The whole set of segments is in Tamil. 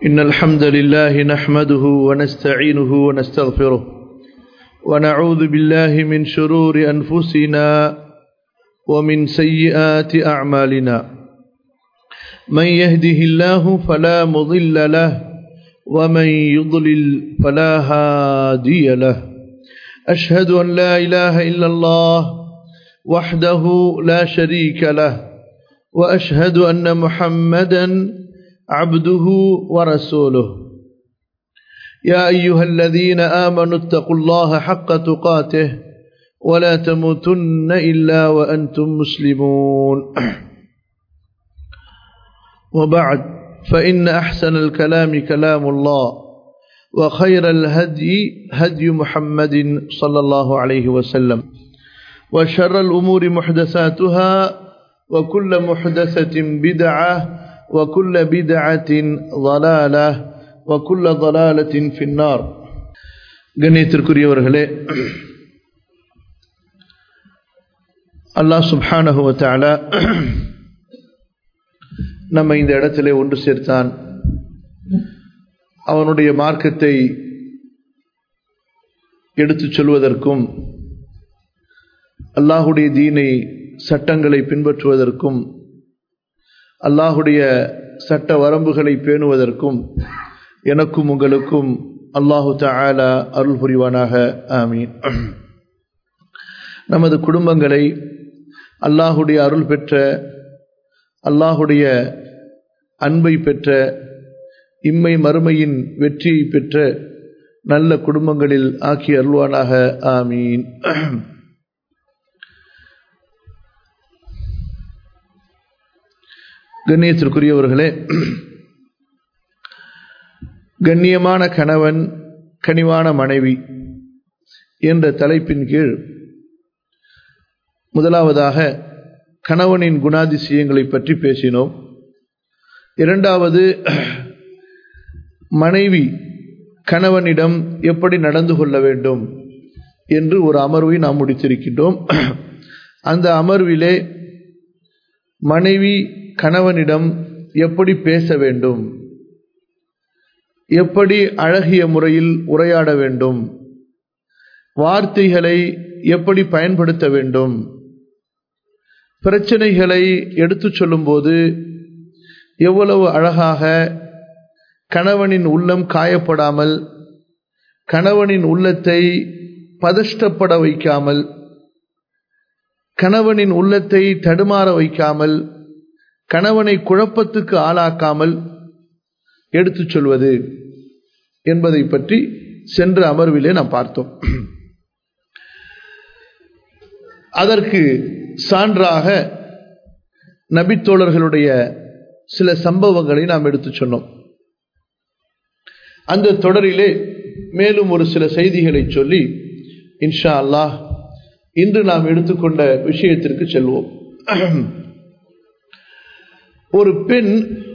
إن الحمد لله نحمده ونستعينه ونستغفره ونعوذ بالله من شرور أنفسنا ومن سيئات أعمالنا من يهده الله فلا مضل له ومن يضلل فلا هادي له أشهد أن لا إله إلا الله وحده لا شريك له وأشهد أن محمدا عبده ورسوله يا أيها الذين آمنوا اتقوا الله حق تقاته ولا تموتن إلا وأنتم مسلمون وبعد فإن أحسن الكلام كلام الله وخير الهدي هدي محمد صلى الله عليه وسلم وشر الأمور محدثاتها وكل محدثة بدعة وكل بدعة ضلالة وكل ضلالة في النار கண்ணியத்திற்குரியவர்களே அல்லாஹ் சுப்ஹானஹு வ தஆலா நம்ம இந்த இடத்திலே ஒன்று சேர்த்தான் அவனுடைய மார்க்கத்தை எடுத்துச் சொல்வதற்கும் அல்லாஹுடைய தீனை சட்டங்களை பின்பற்றுவதற்கும் அல்லாஹுடைய சட்ட வரம்புகளை பேணுவதற்கும் எனக்கும் உங்களுக்கும் அல்லாஹு தாலா அருள் புரிவானாக ஆமீன் நமது குடும்பங்களை அல்லாஹுடைய அருள் பெற்ற அல்லாஹுடைய அன்பை பெற்ற இம்மை மறுமையின் வெற்றியை பெற்ற நல்ல குடும்பங்களில் ஆக்கி அருள்வானாக ஆமீன் கண்ணியத்திற்குரியவர்களே கண்ணியமான கணவன் கனிவான மனைவி என்ற தலைப்பின் கீழ் முதலாவதாக கணவனின் குணாதிசயங்களை பற்றி பேசினோம் இரண்டாவது மனைவி கணவனிடம் எப்படி நடந்து கொள்ள வேண்டும் என்று ஒரு அமர்வை நாம் முடித்திருக்கின்றோம் அந்த அமர்விலே மனைவி கணவனிடம் எப்படி பேச வேண்டும் எப்படி அழகிய முறையில் உரையாட வேண்டும் வார்த்தைகளை எப்படி பயன்படுத்த வேண்டும் பிரச்சனைகளை எடுத்துச் சொல்லும்போது எவ்வளவு அழகாக கணவனின் உள்ளம் காயப்படாமல் கணவனின் உள்ளத்தை பதஷ்டப்பட வைக்காமல் கணவனின் உள்ளத்தை தடுமாற வைக்காமல் கணவனை குழப்பத்துக்கு ஆளாக்காமல் எடுத்துச் சொல்வது என்பதை பற்றி சென்ற அமர்விலே நாம் பார்த்தோம் அதற்கு சான்றாக நபித்தோழர்களுடைய சில சம்பவங்களை நாம் எடுத்துச் சொன்னோம் அந்த தொடரிலே மேலும் ஒரு சில செய்திகளை சொல்லி இன்ஷா அல்லாஹ் இன்று நாம் எடுத்துக்கொண்ட விஷயத்திற்கு செல்வோம் ஒரு பெண்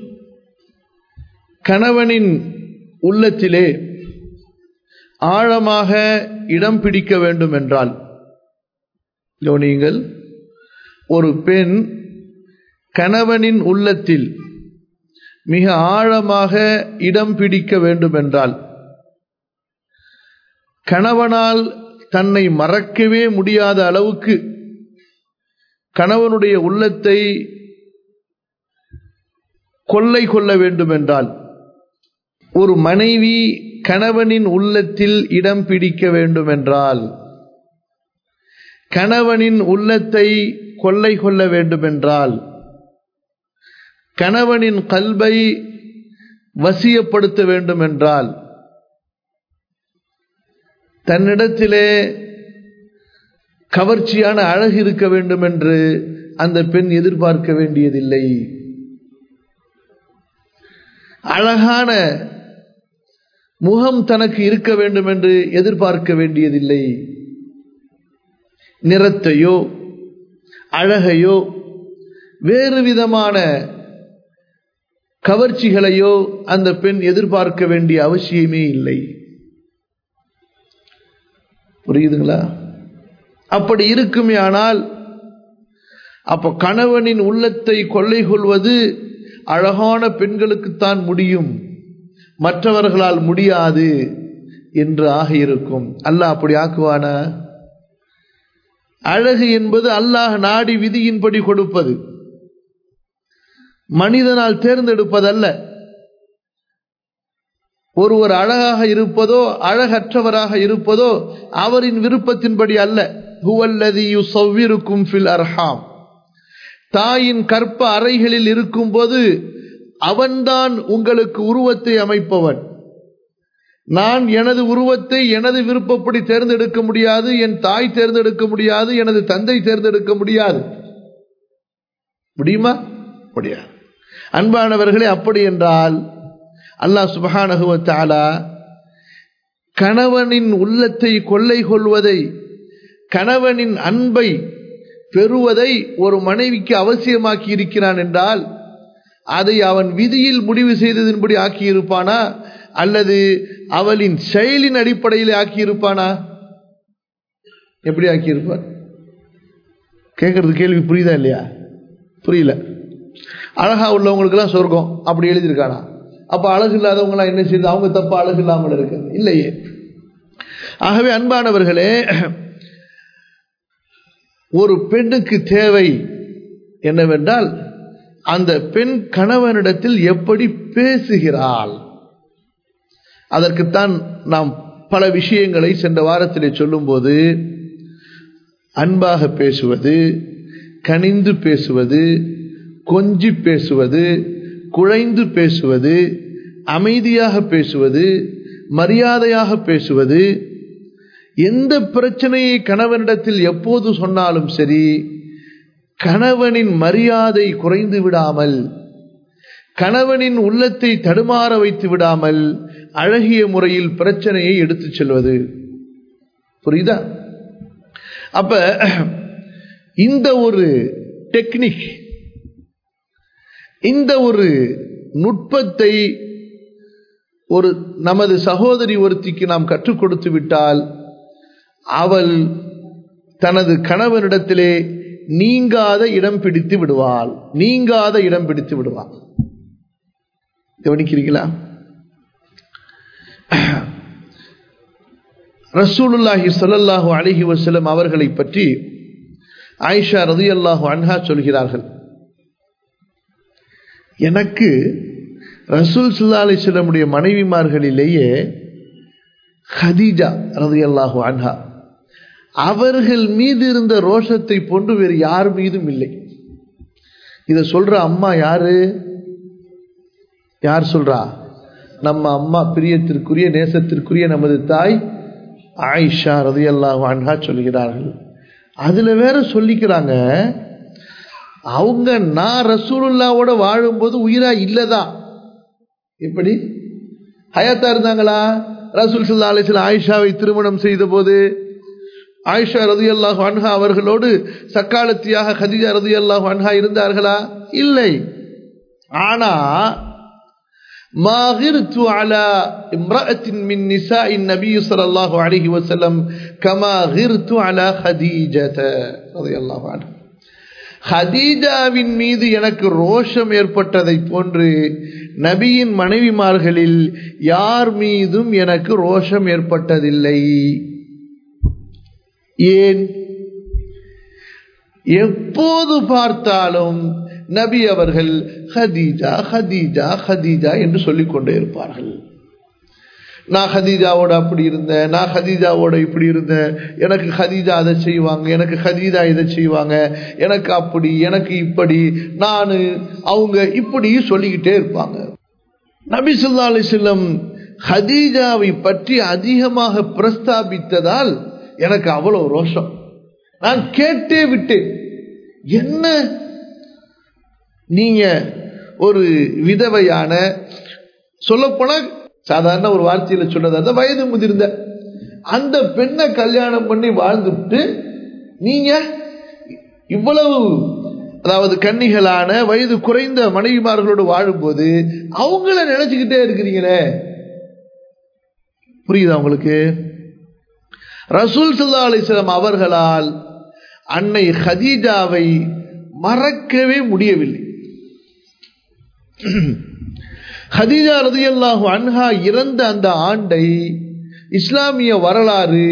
கணவனின் உள்ளத்திலே ஆழமாக இடம் பிடிக்க வேண்டும் என்றால் கவனியுங்கள் ஒரு பெண் கணவனின் உள்ளத்தில் மிக ஆழமாக இடம் பிடிக்க வேண்டும் என்றால் கணவனால் தன்னை மறக்கவே முடியாத அளவுக்கு கணவனுடைய உள்ளத்தை கொள்ளை கொள்ள வேண்டும் என்றால் ஒரு மனைவி கணவனின் உள்ளத்தில் இடம் பிடிக்க வேண்டும் என்றால் கணவனின் உள்ளத்தை கொள்ளை கொள்ள வேண்டும் என்றால் கணவனின் கல்வை வசியப்படுத்த வேண்டும் என்றால் தன்னிடத்திலே கவர்ச்சியான அழகு இருக்க வேண்டும் என்று அந்த பெண் எதிர்பார்க்க வேண்டியதில்லை அழகான முகம் தனக்கு இருக்க வேண்டும் என்று எதிர்பார்க்க வேண்டியதில்லை நிறத்தையோ அழகையோ வேறு விதமான கவர்ச்சிகளையோ அந்த பெண் எதிர்பார்க்க வேண்டிய அவசியமே இல்லை புரியுதுங்களா அப்படி இருக்குமே ஆனால் அப்ப கணவனின் உள்ளத்தை கொள்ளை கொள்வது அழகான பெண்களுக்குத்தான் முடியும் மற்றவர்களால் முடியாது என்று ஆகியிருக்கும் அல்லாஹ் அப்படி ஆக்குவானா அழகு என்பது அல்லாஹ் நாடி விதியின்படி கொடுப்பது மனிதனால் தேர்ந்தெடுப்பதல்ல ஒருவர் அழகாக இருப்பதோ அழகற்றவராக இருப்பதோ அவரின் விருப்பத்தின்படி அல்ல ஹுவல்லதி யுசவ்விருக்கும் ஃபில் அர்ஹாம் தாயின் கற்ப அறைகளில் இருக்கும்போது அவன்தான் உங்களுக்கு உருவத்தை அமைப்பவன் நான் எனது உருவத்தை எனது விருப்பப்படி தேர்ந்தெடுக்க முடியாது என் தாய் தேர்ந்தெடுக்க முடியாது எனது தந்தை தேர்ந்தெடுக்க முடியாது முடியுமா முடியாது அன்பானவர்களே அப்படி என்றால் அல்லாஹ் சுபஹானகுவத்தாலா கணவனின் உள்ளத்தை கொள்ளை கொள்வதை கணவனின் அன்பை பெறுவதை ஒரு மனைவிக்கு அவசியமாக்கி இருக்கிறான் என்றால் அதை அவன் விதியில் முடிவு செய்ததின்படி ஆக்கியிருப்பானா அல்லது அவளின் செயலின் அடிப்படையில் ஆக்கியிருப்பானா எப்படி ஆக்கியிருப்பான் கேட்கறது கேள்வி புரியுதா இல்லையா புரியல அழகா உள்ளவங்களுக்கெல்லாம் சொர்க்கம் அப்படி எழுதியிருக்கானா அப்ப அழகு இல்லாதவங்களாம் என்ன செய்யுது அவங்க தப்பு அழகு இல்லாமல் இருக்கிறது இல்லையே ஆகவே அன்பானவர்களே ஒரு பெண்ணுக்கு தேவை என்னவென்றால் அந்த பெண் கணவனிடத்தில் எப்படி பேசுகிறாள் அதற்குத்தான் நாம் பல விஷயங்களை சென்ற வாரத்திலே சொல்லும்போது அன்பாக பேசுவது கனிந்து பேசுவது கொஞ்சி பேசுவது குழைந்து பேசுவது அமைதியாக பேசுவது மரியாதையாக பேசுவது எந்த பிரச்சனையை கணவனிடத்தில் எப்போது சொன்னாலும் சரி கணவனின் மரியாதை குறைந்து விடாமல் கணவனின் உள்ளத்தை தடுமாற வைத்து விடாமல் அழகிய முறையில் பிரச்சனையை எடுத்துச் செல்வது புரியுதா அப்ப இந்த ஒரு டெக்னிக் இந்த ஒரு நுட்பத்தை ஒரு நமது சகோதரி ஒருத்திக்கு நாம் கற்றுக் கொடுத்து விட்டால் அவள் தனது கணவனிடத்திலே நீங்காத இடம் பிடித்து விடுவாள் நீங்காத இடம் பிடித்து விடுவாள் கவனிக்கிறீங்களா ரசூலுல்லாஹி சொல்லல்லாஹு அலிஹி வசலம் அவர்களை பற்றி ஆயிஷா ரதி அல்லாஹு அன்ஹா சொல்கிறார்கள் எனக்கு ரசூல் சுல்லா அலிஸ்லமுடைய மனைவிமார்களிலேயே ஹதீஜா ரதி அல்லாஹு அன்ஹா அவர்கள் மீது இருந்த ரோஷத்தை போன்று வேறு யார் மீதும் இல்லை இதை சொல்ற அம்மா யாரு யார் சொல்றா நம்ம அம்மா பிரியத்திற்குரிய நேசத்திற்குரிய நமது தாய் ஆயிஷா ரதி அல்லாஹு அன்ஹா சொல்கிறார்கள் அதுல வேற சொல்லிக்கிறாங்க அவங்க நான் ரசூலுல்லாவோட வாழும்போது உயிரா இல்லதான் எப்படி ஹயாத்தா இருந்தாங்களா ரசூல் சுல்லா அலிஸ்ல ஆயிஷாவை திருமணம் செய்த போது ஆயிஷா ரதி அல்லாஹ் அன்ஹா அவர்களோடு சக்காலத்தியாக ஹதிஜா ரதி அல்லாஹ் அன்ஹா இருந்தார்களா இல்லை ஆனா ما غرت على امرأة من نساء النبي صلى الله عليه وسلم كما غرت على خديجة رضي الله عنها ஹதீஜாவின் மீது எனக்கு ரோஷம் ஏற்பட்டதை போன்று நபியின் மனைவிமார்களில் யார் மீதும் எனக்கு ரோஷம் ஏற்பட்டதில்லை ஏன் எப்போது பார்த்தாலும் நபி அவர்கள் ஹதீஜா ஹதீஜா ஹதீஜா என்று சொல்லிக் கொண்டே இருப்பார்கள் நான் ஹதீஜாவோட அப்படி இருந்தேன் நான் ஹதீஜாவோட இப்படி இருந்தேன் எனக்கு ஹதீஜா அதை செய்வாங்க எனக்கு ஹதீஜா இதை செய்வாங்க எனக்கு அப்படி எனக்கு இப்படி நான் அவங்க இப்படி சொல்லிக்கிட்டே இருப்பாங்க நபி சொல்லா அலிஸ்லம் ஹதீஜாவை பற்றி அதிகமாக பிரஸ்தாபித்ததால் எனக்கு அவ்வளவு ரோஷம் நான் கேட்டே விட்டேன் என்ன நீங்க ஒரு விதவையான சொல்லப்போனா சாதாரண ஒரு வார்த்தையில சொன்னது அந்த வயது முதிர்ந்த அந்த பெண்ணை கல்யாணம் பண்ணி வாழ்ந்துட்டு நீங்க இவ்வளவு அதாவது கன்னிகளான வயது குறைந்த மனைவிமார்களோடு வாழும்போது அவங்கள நினைச்சுக்கிட்டே இருக்கிறீங்களே புரியுதா உங்களுக்கு ரசூல் சல்லா அலிஸ்லாம் அவர்களால் அன்னை ஹதீஜாவை மறக்கவே முடியவில்லை ஹதீஜா ரதியல்லாஹு அன்ஹா இறந்த அந்த ஆண்டை இஸ்லாமிய வரலாறு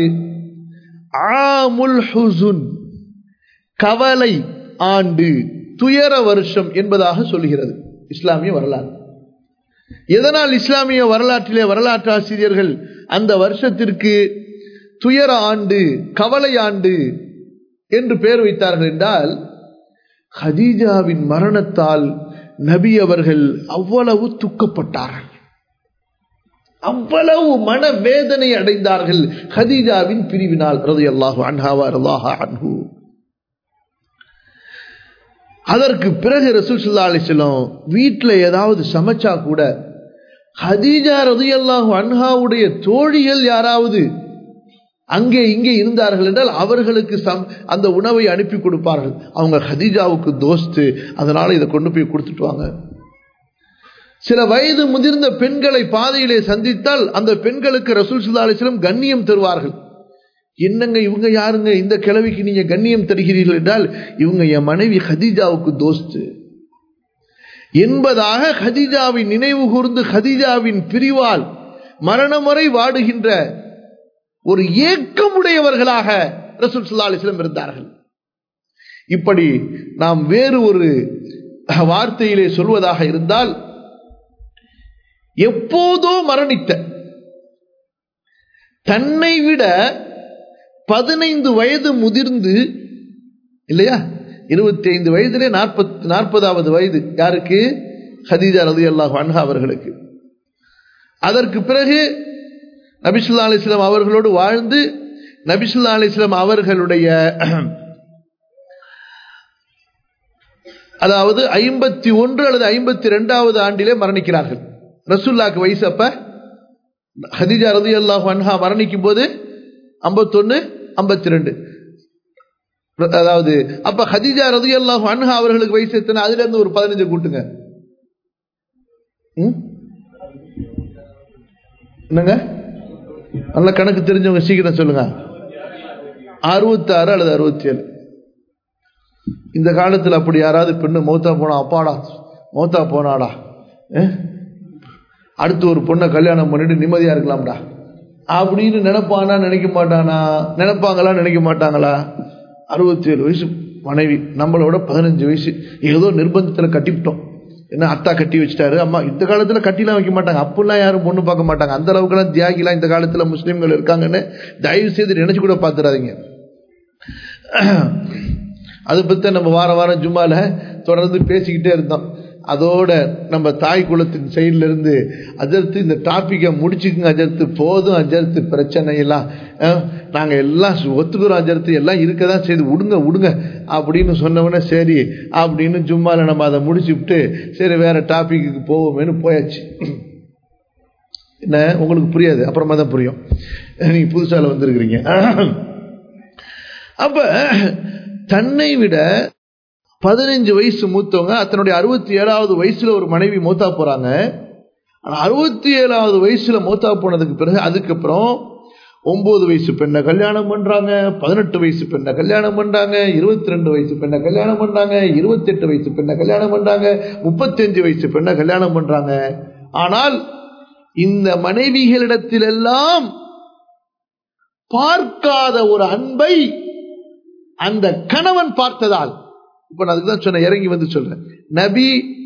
ஆமுல் ஹுசுன் கவலை ஆண்டு துயர வருஷம் என்பதாக சொல்கிறது இஸ்லாமிய வரலாறு எதனால் இஸ்லாமிய வரலாற்றிலே வரலாற்று ஆசிரியர்கள் அந்த வருஷத்திற்கு துயர ஆண்டு கவலை ஆண்டு என்று பெயர் வைத்தார்கள் என்றால் ஹதீஜாவின் மரணத்தால் நபி அவர்கள் அவ்வளவு துக்கப்பட்டார்கள் அவ்வளவு மனவேதனை அடைந்தார்கள் ஹதீஜாவின் பிரிவினால் ரதையல்லாஹு அன்ஹாவா ரல்லாஹா அன்ஹு அதற்கு பிறகு ரசூல் சுல்லா அலிஸ்லாம் வீட்டில் ஏதாவது சமைச்சா கூட ஹதீஜா ரதியல்லாஹு அன்ஹாவுடைய தோழிகள் யாராவது அங்கே இங்கே இருந்தார்கள் என்றால் அவர்களுக்கு சம் அந்த உணவை அனுப்பி கொடுப்பார்கள் அவங்க ஹதீஜாவுக்கு தோஸ்து அதனால இதை கொண்டு போய் கொடுத்துட்டு வாங்க சில வயது முதிர்ந்த பெண்களை பாதையிலே சந்தித்தால் அந்த பெண்களுக்கு ரசூல் சுல்லா அலிஸ்லம் கண்ணியம் தருவார்கள் என்னங்க இவங்க யாருங்க இந்த கிழவிக்கு நீங்க கண்ணியம் தருகிறீர்கள் என்றால் இவங்க என் மனைவி ஹதீஜாவுக்கு தோஸ்து என்பதாக ஹதீஜாவின் நினைவு கூர்ந்து ஹதீஜாவின் பிரிவால் மரணமுறை வாடுகின்ற ஒரு ஏக்கமுடையவர்களாக ரசூல் சுல்லா அலிஸ்லம் இருந்தார்கள் இப்படி நாம் வேறு ஒரு வார்த்தையிலே சொல்வதாக இருந்தால் எப்போதோ மரணித்த தன்னை விட பதினைந்து வயது முதிர்ந்து இல்லையா இருபத்தி ஐந்து வயதிலே நாற்பத்தி நாற்பதாவது வயது யாருக்கு ஹதீஜா ரதி அல்லாஹ் அன்ஹா அவர்களுக்கு அதற்கு பிறகு நபிசுல்லா அலிஸ்லாம் அவர்களோடு வாழ்ந்து நபிசுல்லா அலிஸ்லாம் அவர்களுடைய அதாவது ஐம்பத்தி ஒன்று அல்லது ஐம்பத்தி ரெண்டாவது ஆண்டிலே மரணிக்கிறார்கள் ரசுல்லாக்கு வயசு அப்ப ஹதீஜா ரதி அல்லாஹ் அன்ஹா மரணிக்கும் போது ஐம்பத்தொன்னு ஐம்பத்தி ரெண்டு அதாவது அப்ப ஹதீஜா ரதி அல்லாஹ் அன்ஹா அவர்களுக்கு வயசு எத்தனை அதுல இருந்து ஒரு பதினஞ்சு கூட்டுங்க என்னங்க நல்ல கணக்கு தெரிஞ்சவங்க சீக்கிரம் சொல்லுங்க அறுபத்தி ஆறு அல்லது அறுபத்தி ஏழு இந்த காலத்தில் அப்படி யாராவது பெண்ணு மௌத்தா போனா அப்பாடா மௌத்தா போனாடா அடுத்து ஒரு பொண்ணை கல்யாணம் பண்ணிட்டு நிம்மதியா இருக்கலாம்டா அப்படின்னு நினைப்பானா நினைக்க மாட்டானா நினைப்பாங்களா நினைக்க மாட்டாங்களா அறுபத்தி ஏழு வயசு மனைவி நம்மளோட பதினஞ்சு வயசு ஏதோ நிர்பந்தத்தில் கட்டிவிட்டோம் என்ன அத்தா கட்டி வச்சுட்டாரு அம்மா இந்த காலத்தில் கட்டிலாம் வைக்க மாட்டாங்க அப்பெல்லாம் யாரும் பொண்ணு பார்க்க மாட்டாங்க அந்த அளவுக்குலாம் தியாகிலாம் இந்த காலத்தில் முஸ்லீம்கள் இருக்காங்கன்னு தயவு செய்து நினைச்சு கூட பார்த்துடாதீங்க அதை பற்றி நம்ம வார வாரம் ஜும்மால தொடர்ந்து பேசிக்கிட்டே இருந்தோம் அதோட நம்ம தாய் குலத்தின் சைட்ல இருந்து அஜர்த்து இந்த டாப்பிக்கை முடிச்சுக்குங்க அஜர்த்து போதும் அஜர்த்து பிரச்சனை எல்லாம் நாங்க எல்லாம் ஒத்துக்கிறோம் அஜர்த்து எல்லாம் இருக்க தான் செய்து விடுங்க விடுங்க அப்படின்னு சொன்னவொடனே சரி அப்படின்னு ஜும்மால நம்ம அதை முடிச்சுவிட்டு சரி வேற டாபிக்கு போவோமேனு போயாச்சு என்ன உங்களுக்கு புரியாது அப்புறமா தான் புரியும் நீங்க புதுசால வந்திருக்கிறீங்க அப்ப தன்னை விட பதினஞ்சு வயசு மூத்தவங்க தன்னுடைய அறுபத்தி ஏழாவது வயசுல ஒரு மனைவி மூத்தா போறாங்க ஆனா அறுபத்தி ஏழாவது வயசுல மூத்தா போனதுக்கு பிறகு அதுக்கப்புறம் ஒன்பது வயசு பெண்ணை கல்யாணம் பண்றாங்க பதினெட்டு வயசு பெண்ணை கல்யாணம் பண்றாங்க இருபத்தி ரெண்டு வயசு பெண்ணை கல்யாணம் பண்றாங்க இருபத்தி எட்டு வயசு பெண்ணை கல்யாணம் பண்றாங்க முப்பத்தஞ்சு வயசு பெண்ணை கல்யாணம் பண்றாங்க ஆனால் இந்த மனைவிகளிடத்திலெல்லாம் பார்க்காத ஒரு அன்பை அந்த கணவன் பார்த்ததால் இப்ப நான் அதுக்கு தான் சொன்ன இறங்கி வந்து சொல்றேன் நபி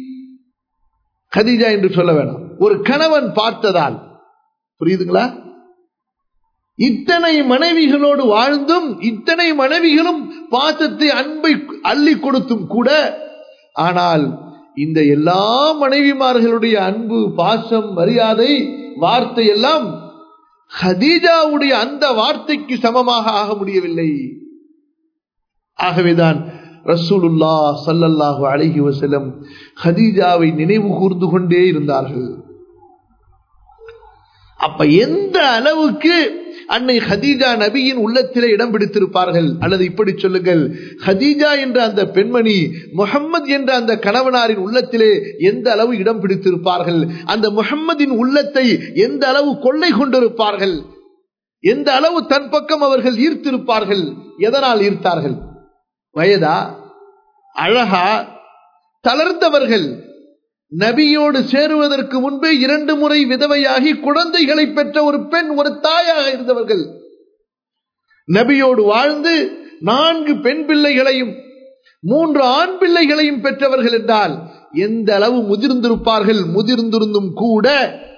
கதிஜா என்று சொல்ல வேணாம் ஒரு கணவன் பார்த்ததால் புரியுதுங்களா இத்தனை மனைவிகளோடு வாழ்ந்தும் இத்தனை மனைவிகளும் பாசத்தை அன்பை அள்ளி கொடுத்தும் கூட ஆனால் இந்த எல்லா மனைவிமார்களுடைய அன்பு பாசம் மரியாதை வார்த்தை எல்லாம் ஹதீஜாவுடைய அந்த வார்த்தைக்கு சமமாக ஆக முடியவில்லை ஆகவேதான் ரசூலுல்லா சல்லல்லாஹு அழகி வசலம் ஹதீஜாவை நினைவு கூர்ந்து கொண்டே இருந்தார்கள் அப்ப எந்த அளவுக்கு அன்னை ஹதீஜா நபியின் உள்ளத்திலே இடம் பிடித்திருப்பார்கள் அல்லது இப்படி சொல்லுங்கள் ஹதீஜா என்ற அந்த பெண்மணி முகம்மது என்ற அந்த கணவனாரின் உள்ளத்திலே எந்த அளவு இடம் பிடித்திருப்பார்கள் அந்த முகம்மதின் உள்ளத்தை எந்த அளவு கொள்ளை கொண்டிருப்பார்கள் எந்த அளவு தன் பக்கம் அவர்கள் ஈர்த்திருப்பார்கள் எதனால் ஈர்த்தார்கள் வயதா அழகா தளர்ந்தவர்கள் நபியோடு சேருவதற்கு முன்பே இரண்டு முறை விதவையாகி குழந்தைகளை பெற்ற ஒரு பெண் ஒரு தாயாக இருந்தவர்கள் நபியோடு வாழ்ந்து நான்கு பெண் பிள்ளைகளையும் மூன்று ஆண் பிள்ளைகளையும் பெற்றவர்கள் என்றால் எந்த அளவு முதிர்ந்திருப்பார்கள் முதிர்ந்திருந்தும் கூட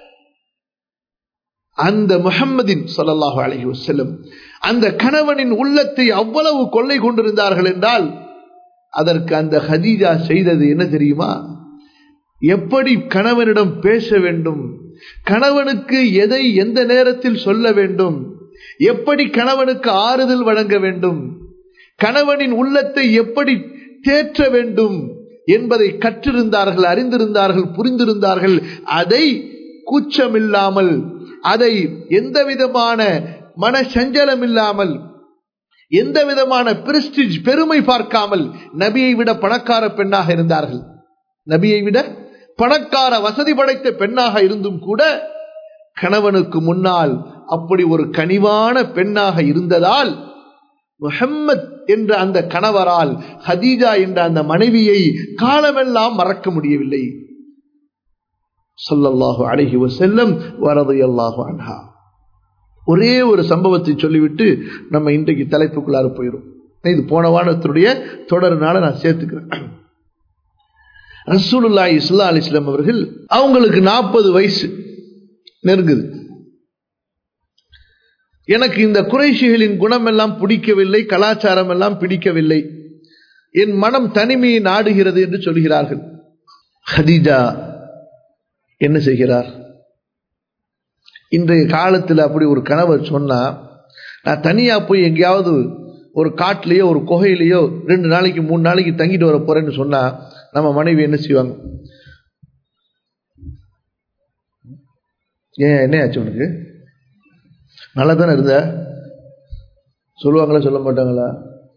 அந்த முகம்மதின் சொல்லல்லாஹு அலஹி வசல்லம் அந்த கணவனின் உள்ளத்தை அவ்வளவு கொள்ளை கொண்டிருந்தார்கள் என்றால் அதற்கு அந்த ஹதீஜா செய்தது என்ன தெரியுமா எப்படி கணவனிடம் பேச வேண்டும் கணவனுக்கு எதை எந்த நேரத்தில் சொல்ல வேண்டும் எப்படி கணவனுக்கு ஆறுதல் வழங்க வேண்டும் கணவனின் உள்ளத்தை எப்படி தேற்ற வேண்டும் என்பதை கற்றிருந்தார்கள் அறிந்திருந்தார்கள் புரிந்திருந்தார்கள் அதை கூச்சமில்லாமல் அதை எந்த விதமான மன சஞ்சலம் இல்லாமல் எந்த விதமான பிரிஸ்டிஜ் பெருமை பார்க்காமல் நபியை விட பணக்கார பெண்ணாக இருந்தார்கள் நபியை விட பணக்கார வசதி படைத்த பெண்ணாக இருந்தும் கூட கணவனுக்கு முன்னால் அப்படி ஒரு கனிவான பெண்ணாக இருந்ததால் முஹம்மத் என்ற அந்த கணவரால் ஹதீஜா என்ற அந்த மனைவியை காலமெல்லாம் மறக்க முடியவில்லை சொல்லல்லாஹு அழகி செல்லம் வரது அல்லாஹு அன்ஹா ஒரே ஒரு சம்பவத்தை சொல்லிவிட்டு நம்ம இன்றைக்கு தலைப்புக்குள்ளார போயிடும் இது போன வானத்தினுடைய தொடர்னால நான் சேர்த்துக்கிறேன் ரசூலுல்லா இஸ்லா அலிஸ்லாம் அவர்கள் அவங்களுக்கு நாற்பது வயசு நெருங்குது எனக்கு இந்த குறைஷிகளின் குணம் எல்லாம் பிடிக்கவில்லை கலாச்சாரம் எல்லாம் பிடிக்கவில்லை என் மனம் தனிமையை நாடுகிறது என்று சொல்கிறார்கள் ஹதீஜா என்ன செய்கிறார் இன்றைய காலத்தில் அப்படி ஒரு கணவர் சொன்னா நான் தனியா போய் எங்கேயாவது ஒரு காட்டிலேயோ ஒரு குகையிலேயோ ரெண்டு நாளைக்கு மூணு நாளைக்கு தங்கிட்டு வர போறேன்னு சொன்னா நம்ம மனைவி என்ன செய்வாங்க ஏன் என்ன ஆச்சு உனக்கு நல்லா தானே இருந்த சொல்லுவாங்களா சொல்ல மாட்டாங்களா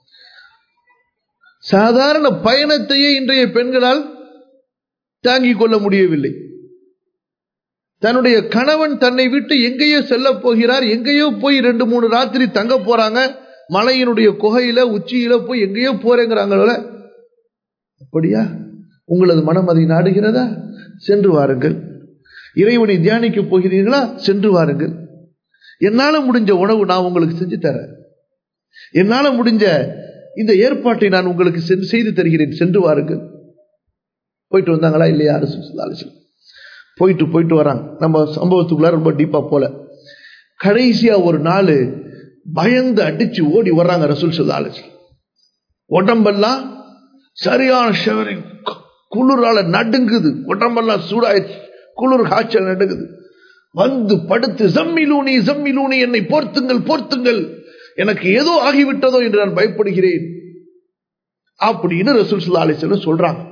சாதாரண பயணத்தையே இன்றைய பெண்களால் தாங்கிக் கொள்ள முடியவில்லை தன்னுடைய கணவன் தன்னை விட்டு எங்கேயோ செல்ல போகிறார் எங்கேயோ போய் ரெண்டு மூணு ராத்திரி தங்க போறாங்க மலையினுடைய குகையில உச்சியில போய் எங்கேயோ போறேங்கிறாங்கள அப்படியா உங்களது மனம் அதை நாடுகிறதா சென்று வாருங்கள் இறைவனை தியானிக்க போகிறீர்களா சென்று வாருங்கள் என்னால முடிஞ்ச உணவு நான் உங்களுக்கு செஞ்சு தரேன் என்னால முடிஞ்ச இந்த ஏற்பாட்டை நான் உங்களுக்கு செய்து தருகிறேன் சென்று வாருங்கள் போயிட்டு வந்தாங்களா இல்லையா அரசு போயிட்டு போயிட்டு வராங்க நம்ம சம்பவத்துக்குள்ள ரொம்ப டீப்பா போல கடைசியா ஒரு நாள் பயந்து அடிச்சு ஓடி வர்றாங்க ரசூல் சொல்லாலு உடம்பெல்லாம் சரியான ஷவரிங் குளிரால நடுங்குது உடம்பெல்லாம் சூடாயிடுச்சு குளிர் காய்ச்சல் நடுங்குது வந்து படுத்து ஜம்மிலூனி ஜம்மிலூனி என்னை போர்த்துங்கள் போர்த்துங்கள் எனக்கு ஏதோ ஆகிவிட்டதோ என்று நான் பயப்படுகிறேன் அப்படின்னு ரசூல் சுல்லா அலிஸ்வலம் சொல்றாங்க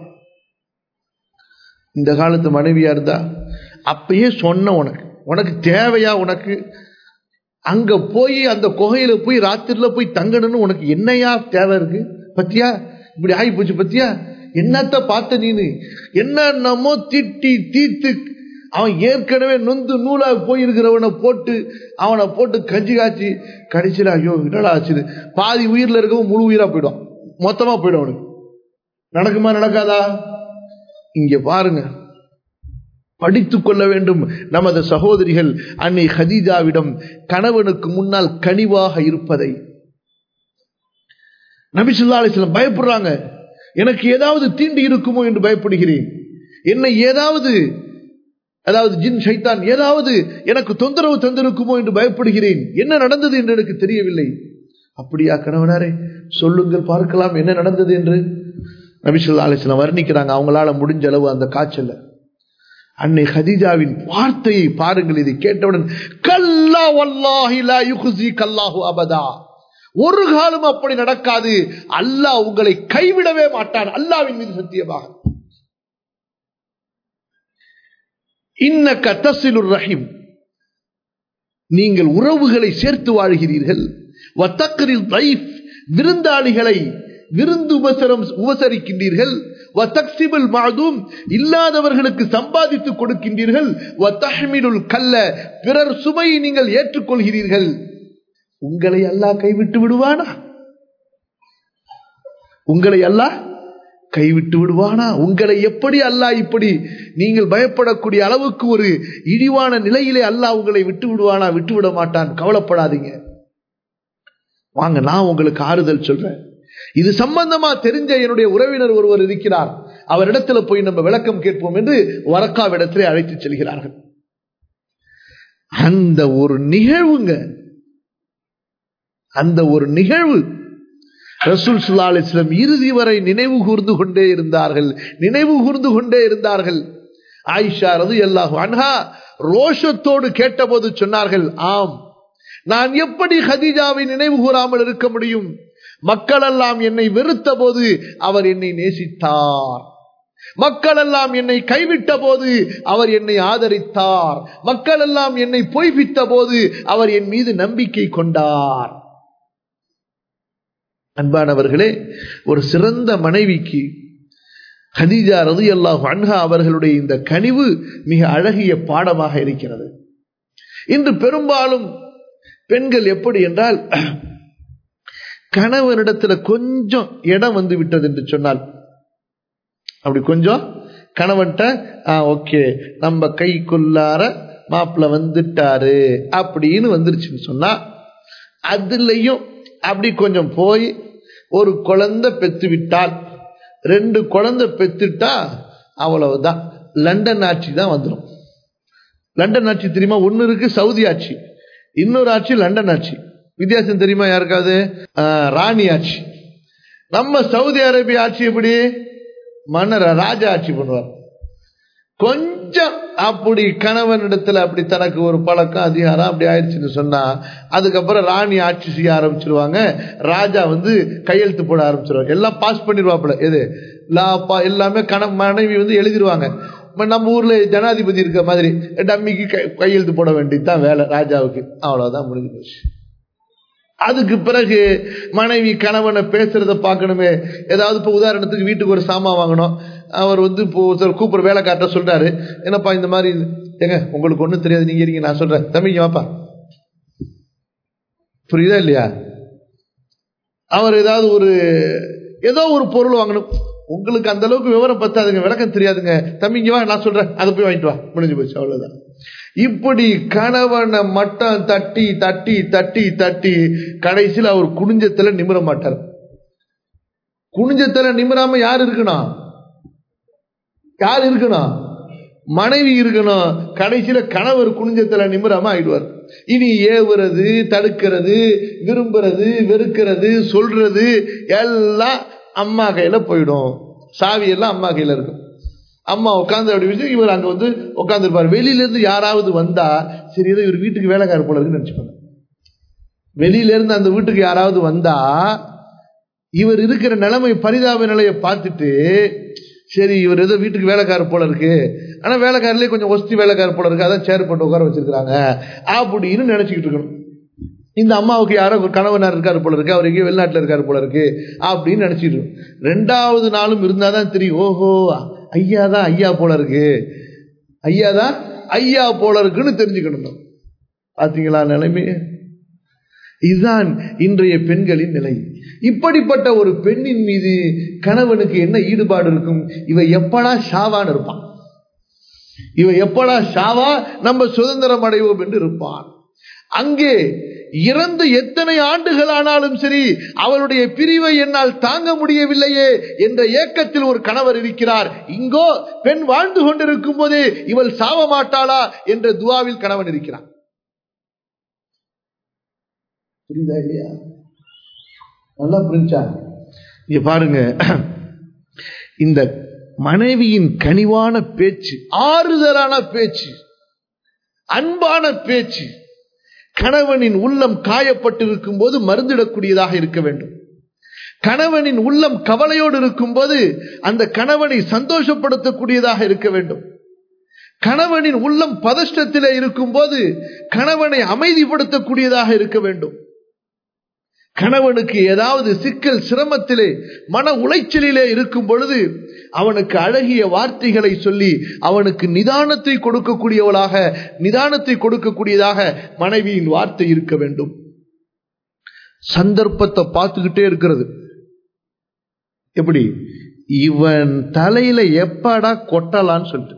இந்த காலத்து மனைவியா இருந்தா அப்பயே சொன்ன உனக்கு உனக்கு தேவையா உனக்கு அங்க போய் அந்த குகையில போய் ராத்திரில போய் தங்கணும்னு உனக்கு என்னையா தேவை இருக்கு பத்தியா இப்படி ஆகி போச்சு பத்தியா என்னத்த பார்த்த நீனு என்னமோ திட்டி தீத்து அவன் ஏற்கனவே நொந்து நூலா போயிருக்கிறவனை போட்டு அவனை போட்டு கஞ்சி காய்ச்சி கடைசியில் ஐயோ என்னடா ஆச்சு பாதி உயிரில் இருக்கவும் முழு உயிரா போயிடும் மொத்தமா போயிடும் அவனுக்கு நடக்குமா நடக்காதா இங்க பாருங்க படித்துக் கொள்ள வேண்டும் நமது சகோதரிகள் அன்னை ஹதீஜாவிடம் கணவனுக்கு முன்னால் கனிவாக இருப்பதை நபிசுல்லா அலிஸ்லாம் பயப்படுறாங்க எனக்கு ஏதாவது தீண்டி இருக்குமோ என்று பயப்படுகிறேன் என்னை ஏதாவது அதாவது ஜின் சைத்தான் ஏதாவது எனக்கு தொந்தரவு தந்திருக்குமோ என்று பயப்படுகிறேன் என்ன நடந்தது என்று எனக்கு தெரியவில்லை அப்படியா கணவனாரே சொல்லுங்கள் பார்க்கலாம் என்ன நடந்தது என்று நபிசுல்லா அலிஸ்லாம் வர்ணிக்கிறாங்க அவங்களால முடிஞ்ச அளவு அந்த காய்ச்சல அன்னை ஹதீஜாவின் வார்த்தையை பாருங்கள் இதை கேட்டவுடன் கல்லா வல்லாஹி லா யுஹ்ஸி கல்லாஹு அபதா ஒரு காலம் அப்படி நடக்காது அல்லாஹ் உங்களை கைவிடவே மாட்டான் அல்லாவின் மீது சத்தியமாக இன்னக்க தசிலுர் ரஹீம் நீங்கள் உறவுகளை சேர்த்து வாழ்கிறீர்கள் வத்தக்கரில் தைஃப் விருந்தாளிகளை விருந்து உபசரம் உபசரிக்கின்றீர்கள் மாதும் இல்லாதவர்களுக்கு சம்பாதித்து கொடுக்கின்றீர்கள் கல்ல பிறர் சுமையை நீங்கள் ஏற்றுக்கொள்கிறீர்கள் உங்களை அல்லாஹ் கைவிட்டு விடுவானா உங்களை அல்லாஹ் கைவிட்டு விடுவானா உங்களை எப்படி அல்லாஹ் இப்படி நீங்கள் பயப்படக்கூடிய அளவுக்கு ஒரு இழிவான நிலையிலே அல்லாஹ் உங்களை விட்டு விடுவானா விட்டு விட மாட்டான் கவலைப்படாதீங்க வாங்க நான் உங்களுக்கு ஆறுதல் சொல்றேன் இது சம்பந்தமா தெரிஞ்ச என்னுடைய உறவினர் ஒருவர் இருக்கிறார் அவரிடத்துல போய் நம்ம விளக்கம் கேட்போம் என்று வரக்காவிடத்திலே அழைத்து செல்கிறார்கள் அந்த ஒரு நிகழ்வுங்க அந்த ஒரு நிகழ்வு ரசூல் சுல்லா அலிஸ்லம் இறுதி வரை நினைவு கூர்ந்து கொண்டே இருந்தார்கள் நினைவு கூர்ந்து கொண்டே இருந்தார்கள் ஆயிஷா ரது அல்லாஹு அன்ஹா ரோஷத்தோடு கேட்டபோது சொன்னார்கள் ஆம் நான் எப்படி ஹதீஜாவை நினைவு கூறாமல் இருக்க முடியும் மக்கள் எல்லாம் என்னை வெறுத்த போது அவர் என்னை நேசித்தார் மக்கள் எல்லாம் என்னை கைவிட்ட போது அவர் என்னை ஆதரித்தார் மக்கள் எல்லாம் என்னை பொய்பித்த போது அவர் என் மீது நம்பிக்கை கொண்டார் அன்பானவர்களே ஒரு சிறந்த மனைவிக்கு ஹதீஜா ரது அல்லாஹ் அன்ஹா அவர்களுடைய இந்த கனிவு மிக அழகிய பாடமாக இருக்கிறது இன்று பெரும்பாலும் பெண்கள் எப்படி என்றால் கணவனிடத்துல கொஞ்சம் இடம் வந்து விட்டது என்று சொன்னால் அப்படி கொஞ்சம் கணவன்கிட்ட ஓகே நம்ம கைக்குள்ளார மாப்பிள்ள வந்துட்டாரு அப்படின்னு வந்துருச்சுன்னு சொன்னா அதுலயும் அப்படி கொஞ்சம் போய் ஒரு குழந்தை பெத்து விட்டால் ரெண்டு குழந்தை பெத்துட்டா அவ்வளவுதான் லண்டன் ஆட்சி தான் வந்துடும் லண்டன் ஆட்சி தெரியுமா ஒன்னு இருக்கு சவுதி ஆட்சி இன்னொரு ஆட்சி லண்டன் ஆட்சி வித்தியாசம் தெரியுமா யாருக்காவது ராணி ஆட்சி நம்ம சவுதி அரேபியா ஆட்சி எப்படி மன்னர் ராஜா ஆட்சி பண்ணுவார் கொஞ்சம் அப்படி கணவனிடத்துல அப்படி தனக்கு ஒரு பழக்கம் அதிகாரம் அப்படி ஆயிடுச்சுன்னு சொன்னா அதுக்கப்புறம் ராணி ஆட்சி செய்ய ஆரம்பிச்சிருவாங்க ராஜா வந்து கையெழுத்து போட ஆரம்பிச்சிருவாங்க எல்லாம் பாஸ் பண்ணிடுவாப்புல எது லாப்பா எல்லாமே கண மனைவி வந்து எழுதிருவாங்க நம்ம ஊர்ல ஜனாதிபதி இருக்க மாதிரி டம்மிக்கு கையெழுத்து போட வேண்டியதுதான் வேலை ராஜாவுக்கு அவ்வளவுதான் முடிஞ்சு போச்சு அதுக்கு பிறகு மனைவி கணவனை பேசுறத பார்க்கணுமே ஏதாவது இப்போ உதாரணத்துக்கு வீட்டுக்கு ஒரு சாமான் வாங்கணும் அவர் வந்து இப்போ ஒருத்தர் கூப்பிட வேலை காட்ட சொல்றாரு என்னப்பா இந்த மாதிரி ஏங்க உங்களுக்கு ஒன்றும் தெரியாது நீங்க இருங்க நான் சொல்றேன் தம்பிங்க வாப்பா புரியுதா இல்லையா அவர் ஏதாவது ஒரு ஏதோ ஒரு பொருள் வாங்கணும் உங்களுக்கு அந்த அளவுக்கு விவரம் பத்தாதுங்க விளக்கம் தெரியாதுங்க தம்பிங்க வா நான் சொல்றேன் அதை போய் வாங்கிட்டு வா முடிஞ்சு போச்சு அவ்வளவுதான் இப்படி கணவனை மட்டம் தட்டி தட்டி தட்டி தட்டி கடைசியில் அவர் குனிஞ்சத்துல நிமிர மாட்டார் குனிஞ்சத்துல நிமிராம யார் இருக்கணும் யார் இருக்கணும் மனைவி இருக்கணும் கடைசியில கணவர் குனிஞ்சத்துல நிமிராம ஆயிடுவார் இனி ஏவுறது தடுக்கிறது விரும்புறது வெறுக்கிறது சொல்றது எல்லாம் அம்மா கையில போயிடும் சாவி எல்லாம் அம்மா கையில இருக்கும் அம்மா உட்காந்து அப்படி வச்சு இவர் அங்க வந்து உட்காந்துருப்பார் வெளியில இருந்து யாராவது வந்தா சரி ஏதோ இவர் வீட்டுக்கு வேலைக்கார போல இருக்குன்னு நினைச்சுப்பாங்க வெளியில இருந்து அந்த வீட்டுக்கு யாராவது வந்தா இவர் இருக்கிற நிலைமை பரிதாப நிலையை பார்த்துட்டு சரி இவர் ஏதோ வீட்டுக்கு வேலைக்கார போல இருக்கு ஆனா வேலைக்காரிலே கொஞ்சம் ஒஸ்தி வேலைக்கார போல இருக்கு அதான் சேர் போட்டு உட்கார வச்சிருக்காங்க அப்படின்னு நினைச்சுக்கிட்டு இருக்கணும் இந்த அம்மாவுக்கு யாரோ கணவனார் இருக்காரு போல இருக்கு அவர் எங்கேயோ வெளிநாட்டில் இருக்காரு போல இருக்கு அப்படின்னு நினைச்சிட்டு ரெண்டாவது நாளும் இருந்தாதான் தெரியும் ஓஹோ ஐயா தான் ஐயா போல இருக்கு ஐயா தான் ஐயா போல இருக்குன்னு தெரிஞ்சுக்கணும் பாத்தீங்களா நிலைமை இதுதான் இன்றைய பெண்களின் நிலை இப்படிப்பட்ட ஒரு பெண்ணின் மீது கணவனுக்கு என்ன ஈடுபாடு இருக்கும் இவ எப்படா ஷாவான்னு இருப்பான் இவ எப்படா ஷாவா நம்ம சுதந்திரம் அடைவோம் என்று இருப்பான் அங்கே இறந்து எத்தனை ஆண்டுகள் ஆனாலும் சரி அவளுடைய பிரிவை என்னால் தாங்க முடியவில்லையே என்ற ஏக்கத்தில் ஒரு கணவர் இருக்கிறார் இங்கோ பெண் வாழ்ந்து கொண்டிருக்கும் போதே இவள் சாவ மாட்டாளா என்ற துவாவில் கணவன் இருக்கிறான் புரியுதா இல்லையா நல்லா புரிஞ்சா இங்க பாருங்க இந்த மனைவியின் கனிவான பேச்சு ஆறுதலான பேச்சு அன்பான பேச்சு கணவனின் உள்ளம் காயப்பட்டிருக்கும் போது மருந்திடக்கூடியதாக இருக்க வேண்டும் கணவனின் உள்ளம் கவலையோடு இருக்கும் போது அந்த கணவனை சந்தோஷப்படுத்தக்கூடியதாக இருக்க வேண்டும் கணவனின் உள்ளம் பதஷ்டத்திலே இருக்கும் போது கணவனை அமைதிப்படுத்தக்கூடியதாக இருக்க வேண்டும் கணவனுக்கு ஏதாவது சிக்கல் சிரமத்திலே மன உளைச்சலிலே இருக்கும் பொழுது அவனுக்கு அழகிய வார்த்தைகளை சொல்லி அவனுக்கு நிதானத்தை கொடுக்கக்கூடியவளாக நிதானத்தை கொடுக்கக்கூடியதாக மனைவியின் வார்த்தை இருக்க வேண்டும் சந்தர்ப்பத்தை பார்த்துக்கிட்டே இருக்கிறது எப்படி இவன் தலையில எப்படா கொட்டலான்னு சொல்லிட்டு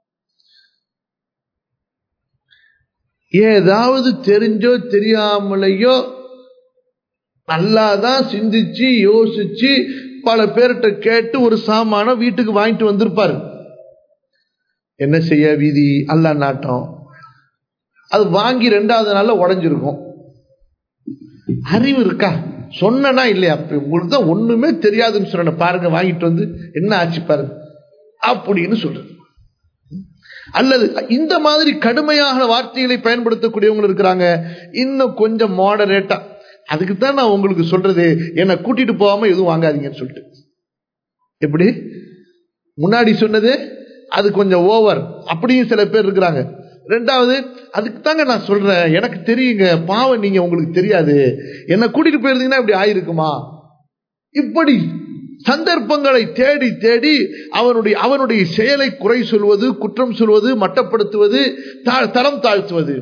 ஏதாவது தெரிஞ்சோ தெரியாமலையோ நல்லாதான் சிந்திச்சு யோசிச்சு பல பேர்கிட்ட கேட்டு ஒரு சாமானம் வீட்டுக்கு வாங்கிட்டு வந்திருப்பாரு என்ன செய்ய வீதி அல்லா நாட்டம் அது வாங்கி ரெண்டாவது நாள்ல உடஞ்சிருக்கும் அறிவு இருக்கா சொன்னா இல்லையா உங்களுக்கு தான் ஒண்ணுமே தெரியாதுன்னு சொன்ன பாருங்க வாங்கிட்டு வந்து என்ன ஆச்சு பாருங்க அப்படின்னு சொல்றது அல்லது இந்த மாதிரி கடுமையான வார்த்தைகளை பயன்படுத்தக்கூடியவங்க இருக்கிறாங்க இன்னும் கொஞ்சம் மாடரேட்டா அதுக்கு தான் நான் உங்களுக்கு சொல்றது என்னை கூட்டிட்டு போகாம எதுவும் வாங்காதீங்கன்னு சொல்லிட்டு எப்படி முன்னாடி சொன்னது அது கொஞ்சம் ஓவர் அப்படியும் சில பேர் இருக்கிறாங்க ரெண்டாவது அதுக்கு தாங்க நான் சொல்றேன் எனக்கு தெரியுங்க பாவம் நீங்க உங்களுக்கு தெரியாது என்ன கூட்டிட்டு போயிருந்தீங்கன்னா இப்படி ஆயிருக்குமா இப்படி சந்தர்ப்பங்களை தேடி தேடி அவனுடைய அவனுடைய செயலை குறை சொல்வது குற்றம் சொல்வது மட்டப்படுத்துவது தரம் தாழ்த்துவது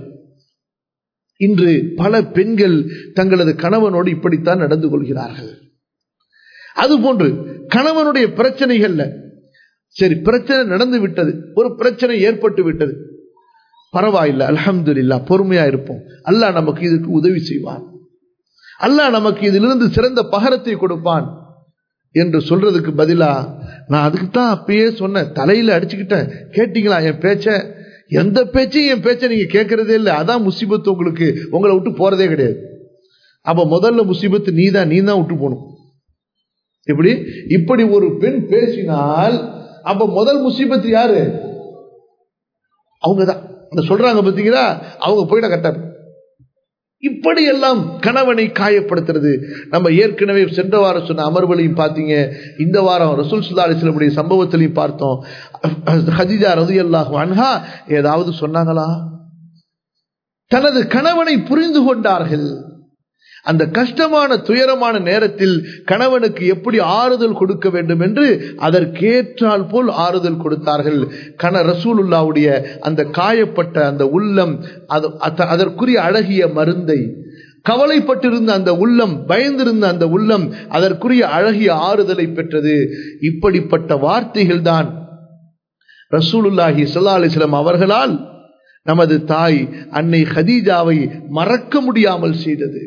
இன்று பல பெண்கள் தங்களது கணவனோடு இப்படித்தான் நடந்து கொள்கிறார்கள் அதுபோன்று கணவனுடைய பிரச்சனைகள்ல சரி பிரச்சனை நடந்து விட்டது ஒரு பிரச்சனை ஏற்பட்டு விட்டது பரவாயில்ல அலமது இல்லா பொறுமையா இருப்போம் அல்லாஹ் நமக்கு இதுக்கு உதவி செய்வான் அல்லாஹ் நமக்கு இதிலிருந்து சிறந்த பகரத்தை கொடுப்பான் என்று சொல்றதுக்கு பதிலா நான் அதுக்கு தான் அப்பயே சொன்னேன் தலையில அடிச்சுக்கிட்டேன் கேட்டீங்களா என் பேச்ச எந்த பேச்சையும் என் பேச்சை நீங்க கேட்கறதே இல்லை அதான் முசிபத்து உங்களுக்கு உங்களை விட்டு போறதே கிடையாது அப்ப முதல்ல முசிபத்து நீ தான் நீ தான் விட்டு போகணும் இப்படி இப்படி ஒரு பெண் பேசினால் அப்ப முதல் முசிபத்து யாரு அவங்கதான் அந்த சொல்றாங்க பாத்தீங்களா அவங்க போயிட கட்ட இப்படி எல்லாம் கணவனை காயப்படுத்துறது நம்ம ஏற்கனவே சென்ற வாரம் சொன்ன அமர்வுகளையும் பார்த்தீங்க இந்த வாரம் ரசூல் சுல்லா அலிஸ்லமுடைய சம்பவத்திலையும் பார்த்தோம் ஹதிஜா ரதி அல்லாஹ் அன்ஹா ஏதாவது சொன்னாங்களா தனது கணவனை புரிந்து கொண்டார்கள் அந்த கஷ்டமான துயரமான நேரத்தில் கணவனுக்கு எப்படி ஆறுதல் கொடுக்க வேண்டும் என்று அதற்கேற்றால் போல் ஆறுதல் கொடுத்தார்கள் கண ரசூலுல்லாவுடைய அந்த காயப்பட்ட அந்த உள்ளம் அதற்குரிய அழகிய மருந்தை கவலைப்பட்டிருந்த அந்த உள்ளம் பயந்திருந்த அந்த உள்ளம் அதற்குரிய அழகிய ஆறுதலை பெற்றது இப்படிப்பட்ட வார்த்தைகள் தான் ரசூலுல்லாஹி சல்லா அலிஸ்லாம் அவர்களால் நமது தாய் அன்னை ஹதீஜாவை மறக்க முடியாமல் செய்தது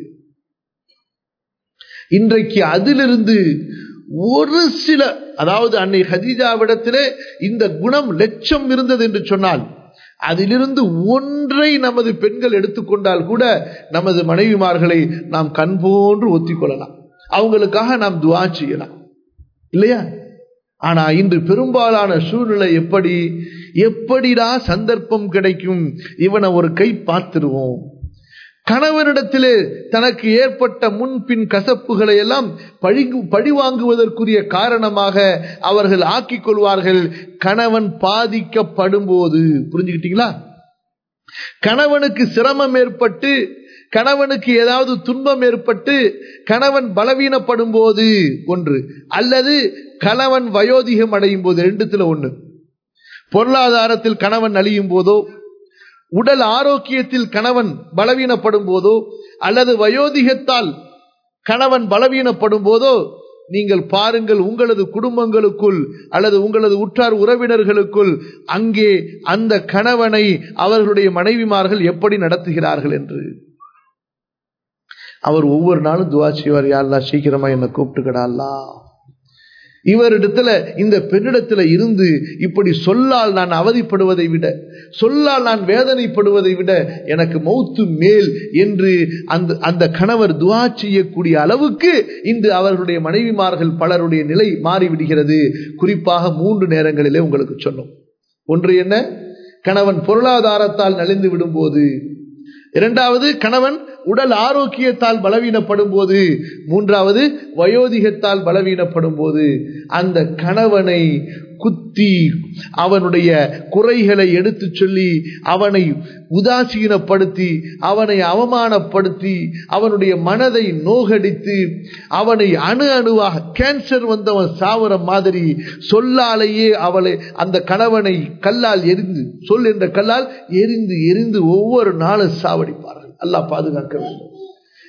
இன்றைக்கு அதிலிருந்து ஒரு சில அதாவது அன்னை ஹதீஜாவிடத்திலே இந்த குணம் லட்சம் இருந்தது என்று சொன்னால் அதிலிருந்து ஒன்றை நமது பெண்கள் எடுத்துக்கொண்டால் கூட நமது மனைவிமார்களை நாம் கண் போன்று ஒத்திக்கொள்ளலாம் அவங்களுக்காக நாம் துவா செய்யலாம் இல்லையா ஆனா இன்று பெரும்பாலான சூழ்நிலை எப்படி எப்படிடா சந்தர்ப்பம் கிடைக்கும் இவனை ஒரு கை பார்த்துருவோம் கணவனிடத்திலே தனக்கு ஏற்பட்ட முன்பின் கசப்புகளை எல்லாம் பழி பழிவாங்குவதற்குரிய காரணமாக அவர்கள் ஆக்கிக் கொள்வார்கள் கணவன் பாதிக்கப்படும் போது புரிஞ்சுக்கிட்டீங்களா கணவனுக்கு சிரமம் ஏற்பட்டு கணவனுக்கு ஏதாவது துன்பம் ஏற்பட்டு கணவன் பலவீனப்படும் போது ஒன்று அல்லது கணவன் வயோதிகம் அடையும் போது ரெண்டுத்துல ஒன்று பொருளாதாரத்தில் கணவன் அழியும் போதோ உடல் ஆரோக்கியத்தில் கணவன் பலவீனப்படும் போதோ அல்லது வயோதிகத்தால் கணவன் பலவீனப்படும் போதோ நீங்கள் பாருங்கள் உங்களது குடும்பங்களுக்குள் அல்லது உங்களது உற்றார் உறவினர்களுக்குள் அங்கே அந்த கணவனை அவர்களுடைய மனைவிமார்கள் எப்படி நடத்துகிறார்கள் என்று அவர் ஒவ்வொரு நாளும் துவா செய்வார் யாருலா சீக்கிரமா என்னை கூப்பிட்டுக்கடா இவரிடத்துல இந்த பெண்ணிடத்துல இருந்து இப்படி சொல்லால் நான் அவதிப்படுவதை விட சொல்லால் நான் வேதனைப்படுவதை விட எனக்கு மௌத்து மேல் என்று அந்த அந்த கணவர் துவா செய்யக்கூடிய அளவுக்கு இன்று அவர்களுடைய மனைவிமார்கள் பலருடைய நிலை மாறிவிடுகிறது குறிப்பாக மூன்று நேரங்களிலே உங்களுக்கு சொன்னோம் ஒன்று என்ன கணவன் பொருளாதாரத்தால் நலிந்து விடும் போது இரண்டாவது கணவன் உடல் ஆரோக்கியத்தால் பலவீனப்படும் போது மூன்றாவது வயோதிகத்தால் பலவீனப்படும் போது அந்த கணவனை குத்தி அவனுடைய குறைகளை எடுத்து சொல்லி அவனை உதாசீனப்படுத்தி அவனை அவமானப்படுத்தி அவனுடைய மனதை நோகடித்து அவனை அணு அணுவாக கேன்சர் வந்தவன் சாவர மாதிரி சொல்லாலேயே அவளை அந்த கணவனை கல்லால் எரிந்து சொல் என்ற கல்லால் எரிந்து எரிந்து ஒவ்வொரு நாளும் சாவடிப்பார்கள் அல்லாஹ் பாதுகாக்க வேண்டும்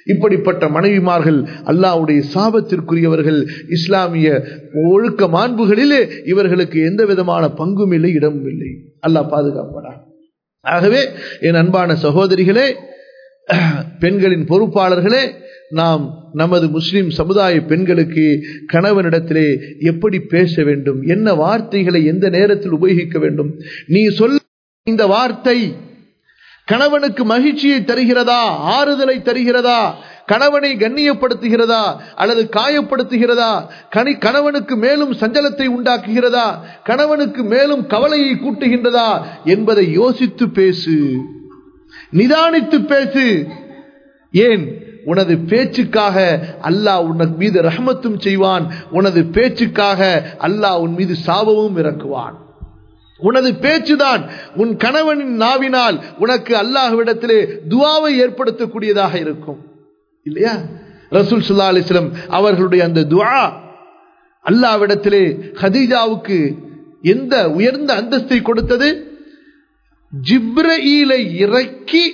இப்படிப்பட்ட மனைவிமார்கள் அல்லாஹ்வுடைய சாபத்திற்குரியவர்கள் இஸ்லாமிய ஒழுக்க மாண்புகளிலே இவர்களுக்கு எந்த விதமான பங்கும் இல்லை இடமும் இல்லை அல்லாஹ் பாதுகாப்படா ஆகவே என் அன்பான சகோதரிகளே பெண்களின் பொறுப்பாளர்களே நாம் நமது முஸ்லிம் சமுதாய பெண்களுக்கு கணவனிடத்திலே எப்படி பேச வேண்டும் என்ன வார்த்தைகளை எந்த நேரத்தில் உபயோகிக்க வேண்டும் நீ சொல்ல இந்த வார்த்தை கணவனுக்கு மகிழ்ச்சியை தருகிறதா ஆறுதலை தருகிறதா கணவனை கண்ணியப்படுத்துகிறதா அல்லது காயப்படுத்துகிறதா கனி கணவனுக்கு மேலும் சஞ்சலத்தை உண்டாக்குகிறதா கணவனுக்கு மேலும் கவலையை கூட்டுகின்றதா என்பதை யோசித்து பேசு நிதானித்து பேசு ஏன் உனது பேச்சுக்காக அல்லாஹ் உன் மீது ரஹமத்தும் செய்வான் உனது பேச்சுக்காக அல்லாஹ் உன் மீது சாபமும் இறக்குவான் உனது பேச்சுதான் உன் கணவனின் நாவினால் உனக்கு அல்லாஹ்விடத்திலே துவாவை ஏற்படுத்தக்கூடியதாக இருக்கும் இல்லையா ரசூல் சுல்லா அலிஸ்லம் அவர்களுடைய அந்த துவா அல்லாவிடத்திலே ஹதீஜாவுக்கு எந்த உயர்ந்த அந்தஸ்தை கொடுத்தது ஜிப்ரஈலை இறக்கி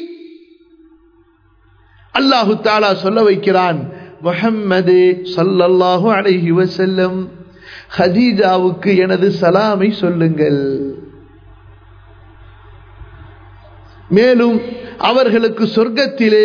அல்லாஹு தாலா சொல்ல வைக்கிறான் முஹம்மது சல்லல்லாஹு அலைஹி வஸல்லம் ஹதீஜாவுக்கு எனது சலாமை சொல்லுங்கள் மேலும் அவர்களுக்கு சொர்க்கத்திலே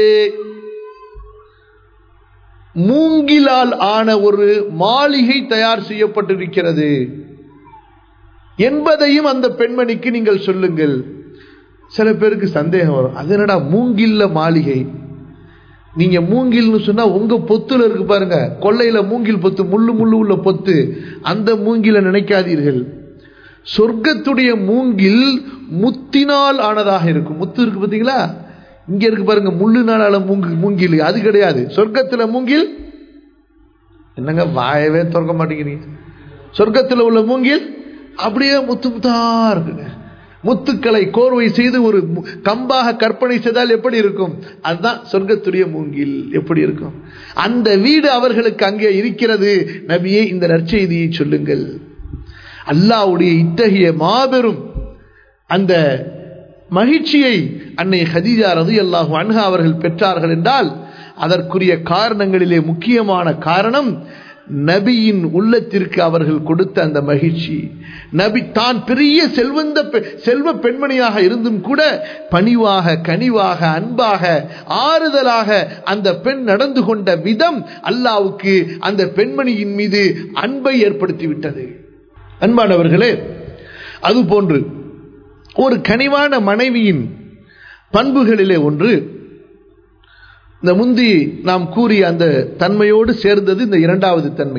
மூங்கிலால் ஆன ஒரு மாளிகை தயார் செய்யப்பட்டிருக்கிறது என்பதையும் அந்த பெண்மணிக்கு நீங்கள் சொல்லுங்கள் சில பேருக்கு சந்தேகம் வரும் அது என்னடா மூங்கில்ல மாளிகை நீங்க மூங்கில்னு சொன்னா உங்க பொத்துல இருக்கு பாருங்க கொள்ளையில மூங்கில் பொத்து முள்ளு முள்ளு உள்ள பொத்து அந்த மூங்கில நினைக்காதீர்கள் சொர்க்கத்துடைய மூங்கில் முத்தினால் ஆனதாக இருக்கும் முத்து இருக்கு பாத்தீங்களா இங்க இருக்கு பாருங்க முள்ளு நாளால மூங்கு மூங்கில் அது கிடையாது சொர்க்கத்துல மூங்கில் என்னங்க வாயவே திறக்க மாட்டேங்கிறீங்க சொர்க்கத்துல உள்ள மூங்கில் அப்படியே முத்து முத்தா இருக்குங்க முத்துக்களை கோர்வை செய்து ஒரு கம்பாக கற்பனை செய்தால் எப்படி இருக்கும் அதுதான் சொர்க்கத்துடைய மூங்கில் எப்படி இருக்கும் அந்த வீடு அவர்களுக்கு அங்கே இருக்கிறது நபியே இந்த நற்செய்தியை சொல்லுங்கள் அல்லாவுடைய இத்தகைய மாபெரும் அந்த மகிழ்ச்சியை அன்னை ஹதீஜா ரது அல்லாஹு அன்ஹா அவர்கள் பெற்றார்கள் என்றால் அதற்குரிய காரணங்களிலே முக்கியமான காரணம் நபியின் உள்ளத்திற்கு அவர்கள் கொடுத்த அந்த மகிழ்ச்சி நபி தான் பெரிய செல்வந்த செல்வ பெண்மணியாக இருந்தும் கூட பணிவாக கனிவாக அன்பாக ஆறுதலாக அந்த பெண் நடந்து கொண்ட விதம் அல்லாவுக்கு அந்த பெண்மணியின் மீது அன்பை ஏற்படுத்திவிட்டது அன்பானவர்களே அதுபோன்று ஒரு கனிவான மனைவியின் பண்புகளிலே ஒன்று இந்த முந்தி நாம் கூறிய அந்த தன்மையோடு சேர்ந்தது இந்த இரண்டாவது தன்மை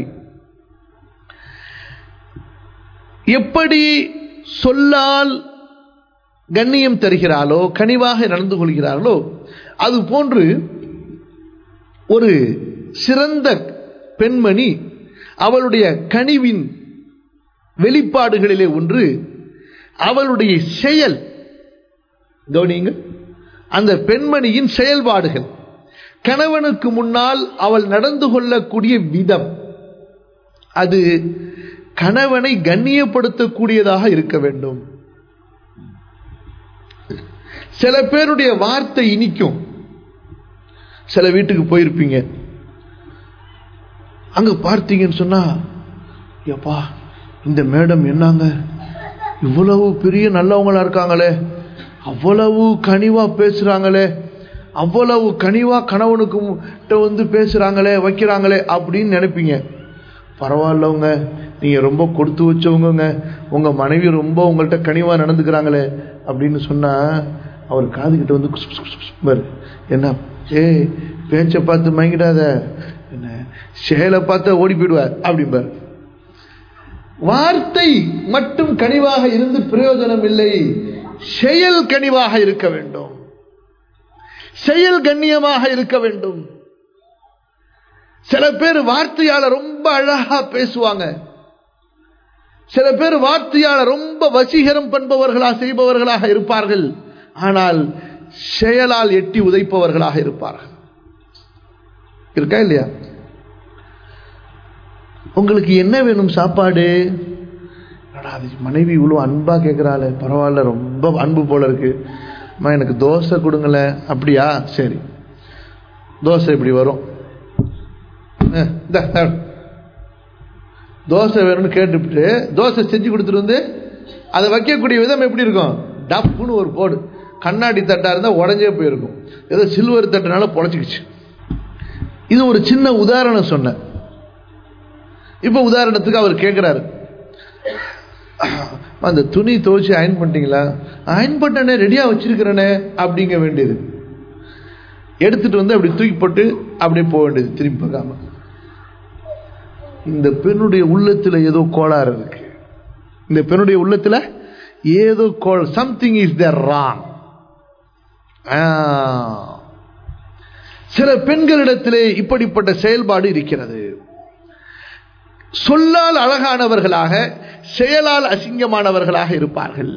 எப்படி சொல்லால் கண்ணியம் தருகிறாளோ கனிவாக நடந்து கொள்கிறார்களோ அது போன்று ஒரு சிறந்த பெண்மணி அவளுடைய கனிவின் வெளிப்பாடுகளிலே ஒன்று அவளுடைய செயல் கவனிங்க அந்த பெண்மணியின் செயல்பாடுகள் கணவனுக்கு முன்னால் அவள் நடந்து கொள்ளக்கூடிய விதம் அது கணவனை கண்ணியப்படுத்தக்கூடியதாக இருக்க வேண்டும் சில பேருடைய வார்த்தை இனிக்கும் சில வீட்டுக்கு போயிருப்பீங்க அங்க பார்த்தீங்கன்னு சொன்னா எப்பா இந்த மேடம் என்னங்க இவ்வளவு பெரிய நல்லவங்களா இருக்காங்களே அவ்வளவு கனிவா பேசுறாங்களே அவ்வளவு கனிவா கணவனுக்கு வந்து பேசுறாங்களே வைக்கிறாங்களே அப்படின்னு நினைப்பீங்க பரவாயில்லவங்க நீங்க ரொம்ப கொடுத்து வச்சவங்க உங்க மனைவி ரொம்ப உங்கள்கிட்ட கனிவா நடந்துக்கிறாங்களே அப்படின்னு சொன்னா அவர் காதுகிட்ட வந்து குஸ் குஸ் குஸ் குஸ்பாரு. என்ன ஏ பேச்சை பார்த்து மயங்கிடாத என்ன செயலை பார்த்து ஓடி போயிடுவார் அப்படிம்பார் வார்த்தை மட்டும் கனிவாக இருந்து பிரயோஜனம் இல்லை செயல் கனிவாக இருக்க வேண்டும் செயல் கண்ணியமாக இருக்க வேண்டும் சில பேர் வார்த்தையால ரொம்ப அழகா பேசுவாங்க சில பேர் வார்த்தையால ரொம்ப வசீகரம் பண்பவர்களா செய்பவர்களாக இருப்பார்கள் ஆனால் செயலால் எட்டி உதைப்பவர்களாக இருப்பார்கள் இருக்கா இல்லையா உங்களுக்கு என்ன வேணும் சாப்பாடு அடா, அது மனைவி இவ்வளோ அன்பா கேட்குறாளே பரவாயில்ல ரொம்ப அன்பு போல இருக்கு அம்மா எனக்கு தோசை கொடுங்களேன் அப்படியா சரி தோசை இப்படி வரும் அஹ், இந்தா, சாப்பிடு. தோசை வேணும்னு கேட்டுவிட்டு தோசை செஞ்சு கொடுத்துட்டு வந்து அதை வைக்கக்கூடிய விதம் எப்படி இருக்கும் டப்புன்னு ஒரு போடு கண்ணாடி தட்டா இருந்தால் உடஞ்சே போயிருக்கும் ஏதோ சில்வர் தட்டுனால பொழைச்சிக்கிச்சு இது ஒரு சின்ன உதாரணம் சொன்னேன் இப்போ உதாரணத்துக்கு அவர் கேட்குறாரு அந்த துணி துவைச்சு அயன் பண்ணிட்டீங்களா அயன் பண்ணனே ரெடியாக வச்சிருக்கிறனே அப்படிங்க வேண்டியது எடுத்துட்டு வந்து அப்படி தூக்கி போட்டு அப்படியே போக வேண்டியது திரும்பி பார்க்காம இந்த பெண்ணுடைய உள்ளத்துல ஏதோ கோளாறு இருக்கு இந்த பெண்ணுடைய உள்ளத்துல ஏதோ கோள் சம்திங் இஸ் த ராங் சில பெண்களிடத்திலே இப்படிப்பட்ட செயல்பாடு இருக்கிறது சொல்லால் அழகானவர்களாக செயலால் அசிங்கமானவர்களாக இருப்பார்கள்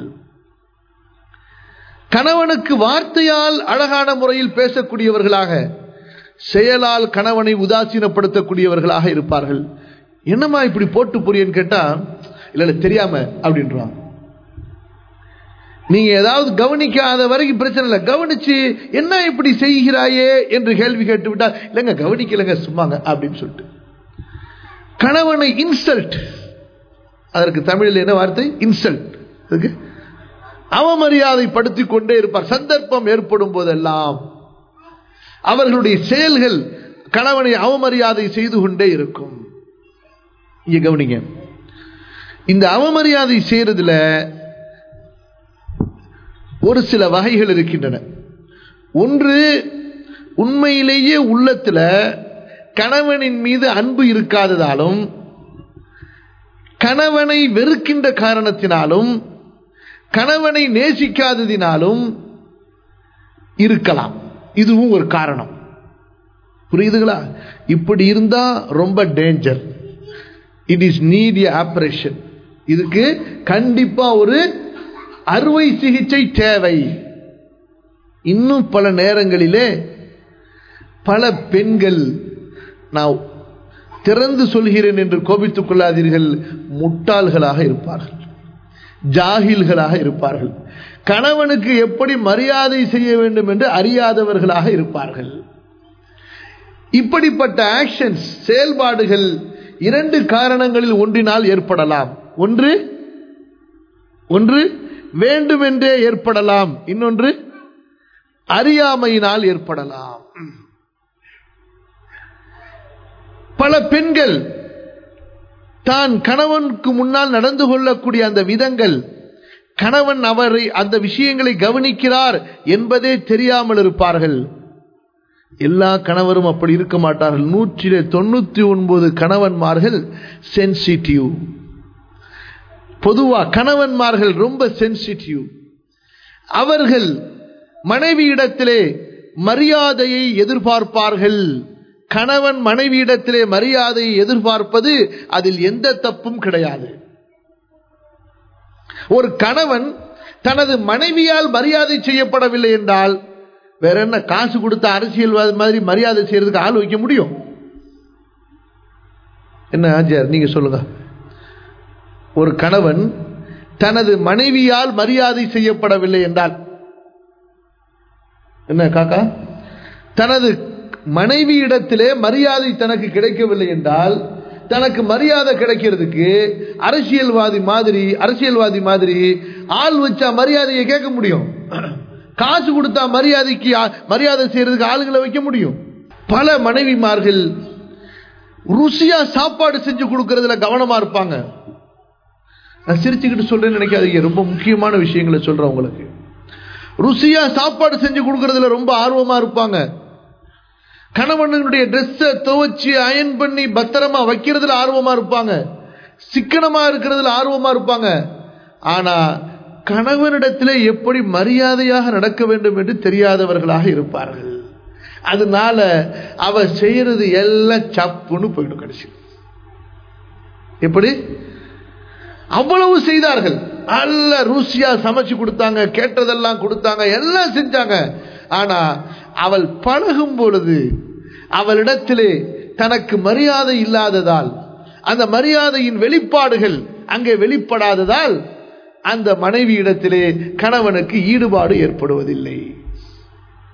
கணவனுக்கு வார்த்தையால் அழகான முறையில் பேசக்கூடியவர்களாக செயலால் கணவனை உதாசீனப்படுத்தக்கூடியவர்களாக இருப்பார்கள் என்னம்மா இப்படி போட்டு புரியன்னு கேட்டா இல்ல இல்ல தெரியாம அப்படின்றான் நீங்க ஏதாவது கவனிக்காத வரைக்கும் பிரச்சனை இல்லை கவனிச்சு என்ன இப்படி செய்கிறாயே என்று கேள்வி கேட்டு விட்டா இல்லைங்க கவனிக்கலைங்க சும்மாங்க அப்படின்னு சொல்லிட்டு கணவனை இன்சல்ட் அதற்கு தமிழில் என்ன வார்த்தை இன்சல்ட் அதுக்கு அவமரியாதை படுத்திக் கொண்டே இருப்பார் சந்தர்ப்பம் ஏற்படும் போதெல்லாம் அவர்களுடைய செயல்கள் கணவனை அவமரியாதை செய்து கொண்டே இருக்கும் இங்க கவனிங்க இந்த அவமரியாதை செய்யறதுல ஒரு சில வகைகள் இருக்கின்றன ஒன்று உண்மையிலேயே உள்ளத்துல கணவனின் மீது அன்பு இருக்காததாலும் கணவனை வெறுக்கின்ற காரணத்தினாலும் கணவனை நேசிக்காததினாலும் இருக்கலாம் இதுவும் ஒரு காரணம் புரியுதுங்களா இப்படி இருந்தா ரொம்ப danger it is need operation இதுக்கு கண்டிப்பா ஒரு அறுவை சிகிச்சை தேவை இன்னும் பல நேரங்களிலே பல பெண்கள் நான் திறந்து சொல்கிறேன் என்று கோபித்துக் கொள்ளாதீர்கள் முட்டாள்களாக இருப்பார்கள் ஜாகில்களாக இருப்பார்கள் கணவனுக்கு எப்படி மரியாதை செய்ய வேண்டும் என்று அறியாதவர்களாக இருப்பார்கள் இப்படிப்பட்ட ஆக்ஷன்ஸ் செயல்பாடுகள் இரண்டு காரணங்களில் ஒன்றினால் ஏற்படலாம் ஒன்று ஒன்று வேண்டுமென்றே ஏற்படலாம் இன்னொன்று அறியாமையினால் ஏற்படலாம் பல பெண்கள் தான் கணவனுக்கு முன்னால் நடந்து கொள்ளக்கூடிய அந்த விதங்கள் கணவன் அவரை அந்த விஷயங்களை கவனிக்கிறார் என்பதே தெரியாமல் இருப்பார்கள் எல்லா கணவரும் அப்படி இருக்க மாட்டார்கள் நூற்றிலே தொண்ணூத்தி ஒன்பது கணவன்மார்கள் சென்சிட்டிவ் பொதுவா கணவன்மார்கள் ரொம்ப சென்சிட்டிவ் அவர்கள் மனைவியிடத்திலே மரியாதையை எதிர்பார்ப்பார்கள் கணவன் மனைவியிடத்திலே மரியாதையை எதிர்பார்ப்பது அதில் எந்த தப்பும் கிடையாது ஒரு கணவன் தனது மனைவியால் மரியாதை செய்யப்படவில்லை என்றால் வேற என்ன காசு கொடுத்த அரசியல்வாதி மாதிரி மரியாதை செய்யறதுக்கு ஆள் வைக்க முடியும் என்ன ஆஜியார் நீங்க சொல்லுங்க ஒரு கணவன் தனது மனைவியால் மரியாதை செய்யப்படவில்லை என்றால் என்ன காக்கா தனது மனைவியிடத்திலே மரியாதை தனக்கு கிடைக்கவில்லை என்றால் தனக்கு மரியாதை கிடைக்கிறதுக்கு அரசியல்வாதி மாதிரி அரசியல்வாதி மாதிரி ஆள் வச்சா மரியாதையை கேட்க முடியும் காசு கொடுத்தா மரியாதைக்கு மரியாதை செய்யறதுக்கு ஆளுகளை வைக்க முடியும் பல மனைவிமார்கள் ருசியா சாப்பாடு செஞ்சு கொடுக்கறதுல கவனமா இருப்பாங்க நான் சிரிச்சுக்கிட்டு சொல்றேன்னு நினைக்காதீங்க ரொம்ப முக்கியமான விஷயங்களை சொல்றேன் உங்களுக்கு ருசியா சாப்பாடு செஞ்சு கொடுக்கறதுல ரொம்ப ஆர்வமா இருப்பாங்க கணவனுடைய ட்ரெஸ்ஸை துவைச்சு அயன் பண்ணி பத்திரமா வைக்கிறதுல ஆர்வமா இருப்பாங்க சிக்கனமா இருக்கிறதுல ஆர்வமா இருப்பாங்க ஆனா கணவனிடத்திலே எப்படி மரியாதையாக நடக்க வேண்டும் என்று தெரியாதவர்களாக இருப்பார்கள் அதனால அவ செய்யறது எல்லாம் சப்புன்னு போயிடும் கடைசி எப்படி அவ்வளவு செய்தார்கள் நல்ல ருசியா சமைச்சு கொடுத்தாங்க கேட்டதெல்லாம் கொடுத்தாங்க எல்லாம் செஞ்சாங்க ஆனா அவள் பழகும் பொழுது அவளிடத்திலே தனக்கு மரியாதை இல்லாததால் அந்த மரியாதையின் வெளிப்பாடுகள் அங்கே வெளிப்படாததால் அந்த மனைவி இடத்திலே கணவனுக்கு ஈடுபாடு ஏற்படுவதில்லை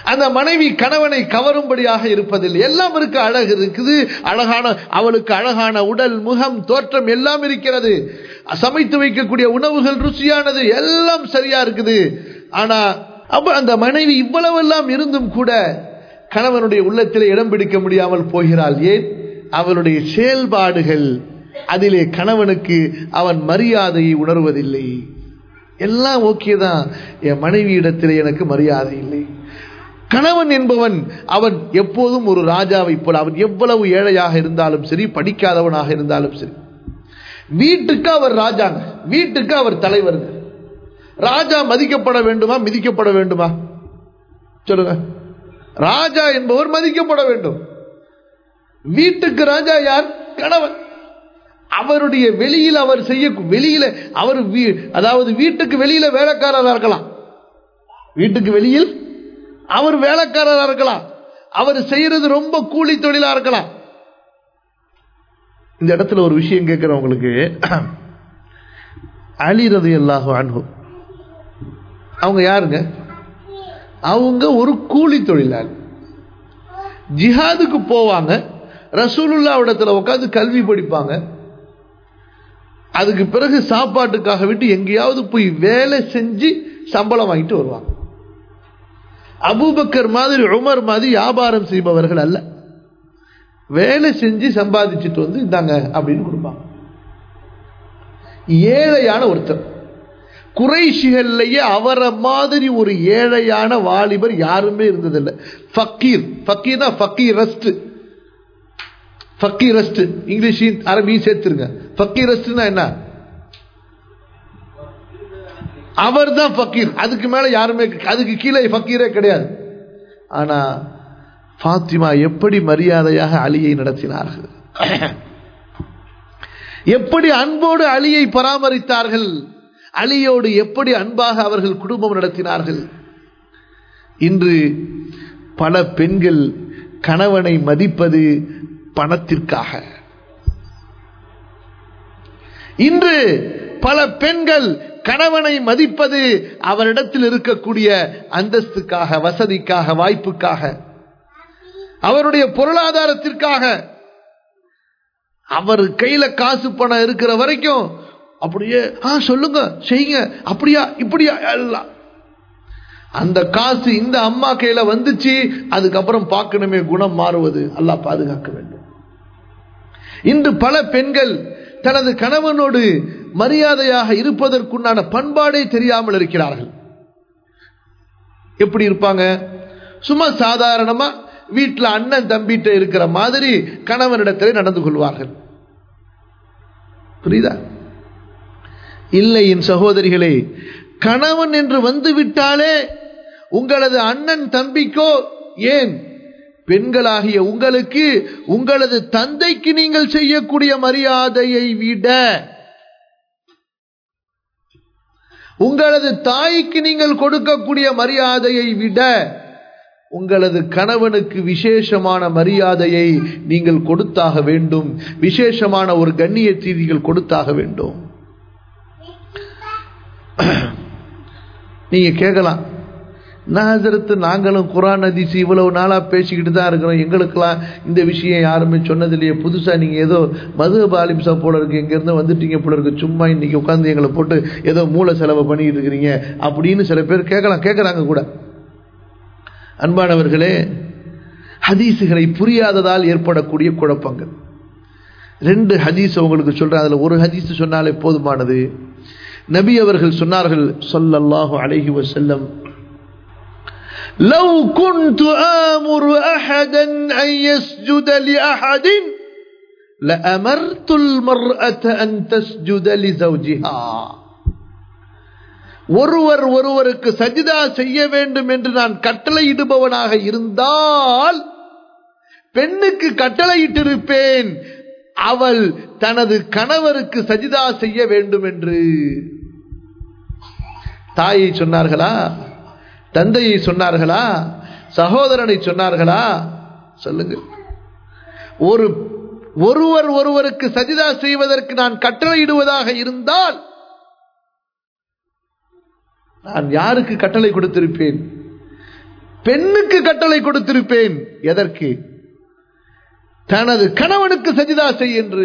அந்த மனைவி கணவனை கவரும்படியாக இருப்பதில்லை எல்லாம் இருக்கு அழகு இருக்குது அழகான அவளுக்கு அழகான உடல் முகம் தோற்றம் எல்லாம் இருக்கிறது சமைத்து வைக்கக்கூடிய உணவுகள் ருசியானது எல்லாம் சரியா இருக்குது ஆனா அப்ப அந்த மனைவி இவ்வளவெல்லாம் இருந்தும் கூட கணவனுடைய உள்ளத்தில் இடம் பிடிக்க முடியாமல் போகிறாள் ஏன் அவளுடைய செயல்பாடுகள் அதிலே கணவனுக்கு அவன் மரியாதையை உணர்வதில்லை எல்லாம் ஓகே தான் என் மனைவி இடத்தில் எனக்கு மரியாதை இல்லை கணவன் என்பவன் அவன் எப்போதும் ஒரு ராஜாவை போல அவன் எவ்வளவு ஏழையாக இருந்தாலும் சரி படிக்காதவனாக இருந்தாலும் சரி வீட்டுக்கு அவர் ராஜாங்க வீட்டுக்கு அவர் தலைவருங்க ராஜா மதிக்கப்பட வேண்டுமா மிதிக்கப்பட வேண்டுமா சொல்லுங்க ராஜா என்பவர் மதிக்கப்பட வேண்டும் வீட்டுக்கு ராஜா யார் கணவன் அவருடைய வெளியில் அவர் செய்ய வெளியில அவர் அதாவது வீட்டுக்கு வெளியில வேலைக்காரராக இருக்கலாம் வீட்டுக்கு வெளியில் அவர் வேலைக்காரராக இருக்கலாம் அவர் செய்யறது ரொம்ப கூலி தொழிலா இருக்கலாம் இந்த இடத்துல ஒரு விஷயம் கேட்கிறவங்களுக்கு அலிரது எல்லாஹு அன்பு அவங்க யாருங்க அவங்க ஒரு கூலி தொழிலாளி ஜிஹாதுக்கு போவாங்க ரசூலுல்லா இடத்துல உட்காந்து கல்வி படிப்பாங்க அதுக்கு பிறகு சாப்பாட்டுக்காக விட்டு எங்கேயாவது போய் வேலை செஞ்சு சம்பளம் வாங்கிட்டு வருவாங்க அபூபக்கர் மாதிரி உமர் மாதிரி வியாபாரம் செய்பவர்கள் அல்ல வேலை செஞ்சு சம்பாதிச்சுட்டு வந்து இந்தாங்க அப்படின்னு கொடுப்பாங்க ஏழையான ஒருத்தர் குறைஷிகள்லயே அவரை மாதிரி ஒரு ஏழையான வாலிபர் யாருமே இருந்ததில்லை ஃபக்கீர் ஃபக்கீர் தான் ஃபக்கீரஸ்ட் ஃபக்கீரஸ்ட் இங்கிலீஷையும் அரபியும் சேர்த்துருங்க ஃபக்கீரஸ்ட்னா என்ன அவர் தான் ஃபக்கீர் அதுக்கு மேல யாருமே அதுக்கு கீழே ஃபக்கீரே கிடையாது ஆனா ஃபாத்திமா எப்படி மரியாதையாக அலியை நடத்தினார்கள் எப்படி அன்போடு அலியை பராமரித்தார்கள் அலியோடு எப்படி அன்பாக அவர்கள் குடும்பம் நடத்தினார்கள் இன்று பல பெண்கள் கணவனை மதிப்பது பணத்திற்காக இன்று பல பெண்கள் கணவனை மதிப்பது அவரிடத்தில் இருக்கக்கூடிய அந்தஸ்துக்காக வசதிக்காக வாய்ப்புக்காக அவருடைய பொருளாதாரத்திற்காக அவர் கையில காசு பணம் இருக்கிற வரைக்கும் அப்படியே ஆ சொல்லுங்க செய்யுங்க அப்படியா இப்படியா எல்லாம் அந்த காசு இந்த அம்மா கையில வந்துச்சு அதுக்கப்புறம் பார்க்கணுமே குணம் மாறுவது அல்லாஹ் பாதுகாக்க வேண்டும் இன்று பல பெண்கள் தனது கணவனோடு மரியாதையாக இருப்பதற்குண்டான பண்பாடே தெரியாமல் இருக்கிறார்கள் எப்படி இருப்பாங்க சும்மா சாதாரணமா வீட்டில் அண்ணன் தம்பிட்ட இருக்கிற மாதிரி கணவனிடத்தில் நடந்து கொள்வார்கள் புரியுதா இல்லை என் சகோதரிகளே கணவன் என்று வந்து விட்டாலே உங்களது அண்ணன் தம்பிக்கோ ஏன் பெண்களாகிய உங்களுக்கு உங்களது தந்தைக்கு நீங்கள் செய்யக்கூடிய மரியாதையை விட உங்களது தாய்க்கு நீங்கள் கொடுக்கக்கூடிய மரியாதையை விட உங்களது கணவனுக்கு விசேஷமான மரியாதையை நீங்கள் கொடுத்தாக வேண்டும் விசேஷமான ஒரு கண்ணியத்தை நீங்கள் கொடுத்தாக வேண்டும் நீங்க கேட்கலாம் நாசரத்து நாங்களும் குரான் அதிசி இவ்வளவு நாளா பேசிக்கிட்டு தான் இருக்கிறோம் எங்களுக்கெல்லாம் இந்த விஷயம் யாருமே சொன்னதில்லையே புதுசா நீங்க ஏதோ மது பாலிம்சா போல இருக்கு எங்க இருந்து வந்துட்டீங்க போல இருக்கு சும்மா இன்னைக்கு உட்காந்து எங்களை போட்டு ஏதோ மூல செலவு பண்ணிட்டு இருக்கிறீங்க அப்படின்னு சில பேர் கேட்கலாம் கேட்கறாங்க கூட அன்பானவர்களே ஹதீஸுகளை புரியாததால் ஏற்படக்கூடிய குழப்பங்கள் ரெண்டு ஹதீஸ் உங்களுக்கு சொல்றேன் அதுல ஒரு ஹதீஸ் சொன்னாலே போதுமானது நபி அவர்கள் சொன்னார்கள் சொல்லல்லாஹு அலைஹி வஸல்லம் لو كنت آمر أحدا أن يسجد لأحد لأمرت المرأة أن تسجد لزوجها ஒருவர் ஒருவருக்கு சஜிதா செய்ய வேண்டும் என்று நான் கட்டளையிடுபவனாக இருந்தால் பெண்ணுக்கு கட்டளையிட்டிருப்பேன் அவள் தனது கணவருக்கு சஜிதா செய்ய வேண்டும் என்று தாயை சொன்னார்களா தந்தையை சொன்னார்களா சகோதரனை சொன்னார்களா சொல்லுங்க ஒரு ஒருவர் ஒருவருக்கு சஜிதா செய்வதற்கு நான் கட்டளையிடுவதாக இருந்தால் நான் யாருக்கு கட்டளை கொடுத்திருப்பேன் பெண்ணுக்கு கட்டளை கொடுத்திருப்பேன் எதற்கு தனது கணவனுக்கு சஜிதா செய் என்று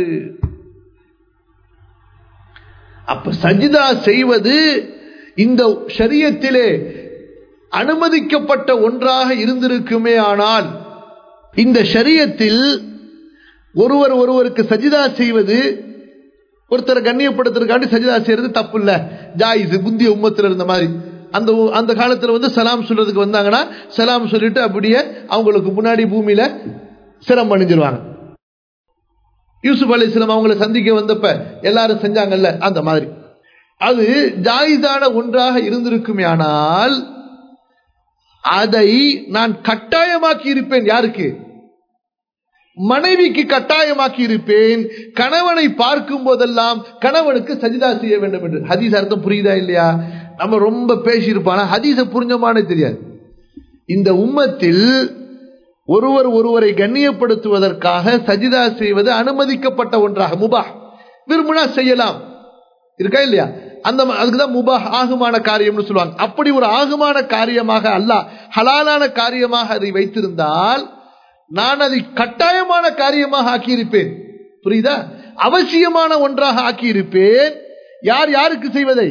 அப்ப சஜிதா செய்வது இந்த ஷரியத்திலே அனுமதிக்கப்பட்ட ஒன்றாக இருந்திருக்குமே ஆனால் இந்த ஷரியத்தில் ஒருவர் ஒருவருக்கு சஜிதா செய்வது ஒருத்தரை கண்ணியப்படுத்துறதுக்காண்டி சஜிதா செய்யறது தப்பு இல்ல ஜாயிஸ் முந்திய உம்மத்தில் இருந்த மாதிரி அந்த அந்த காலத்துல வந்து சலாம் சொல்றதுக்கு வந்தாங்கன்னா சலாம் சொல்லிட்டு அப்படியே அவங்களுக்கு முன்னாடி பூமியில சிரம் அணிஞ்சிருவாங்க யூசுப் அலி இஸ்லாம் அவங்களை சந்திக்க வந்தப்ப எல்லாரும் செஞ்சாங்கல்ல அந்த மாதிரி அது ஜாயிதான ஒன்றாக இருந்திருக்குமே ஆனால் அதை நான் கட்டாயமாக்கி இருப்பேன் யாருக்கு மனைவிக்கு கட்டாயமாக்கி இருப்பேன் கணவனை பார்க்கும் போதெல்லாம் கணவனுக்கு சஜிதா செய்ய வேண்டும் என்று ஹதீஸ் அர்த்தம் புரியுதா இல்லையா நம்ம ரொம்ப பேசியிருப்பானா ஹதீஸ புரிஞ்சமானே தெரியாது இந்த உம்மத்தில் ஒருவர் ஒருவரை கண்ணியப்படுத்துவதற்காக சஜிதா செய்வது அனுமதிக்கப்பட்ட ஒன்றாக முபா விரும்பினா செய்யலாம் இருக்கா இல்லையா அந்த அதுக்குதான் முபாஹ் ஆகுமான காரியம்னு சொல்லுவாங்க அப்படி ஒரு ஆகுமான காரியமாக அல்ல ஹலாலான காரியமாக அதை வைத்திருந்தால் நான் அதை கட்டாயமான காரியமாக ஆக்கியிருப்பேன் புரியுதா அவசியமான ஒன்றாக ஆக்கியிருப்பேன் யார் யாருக்கு செய்வதை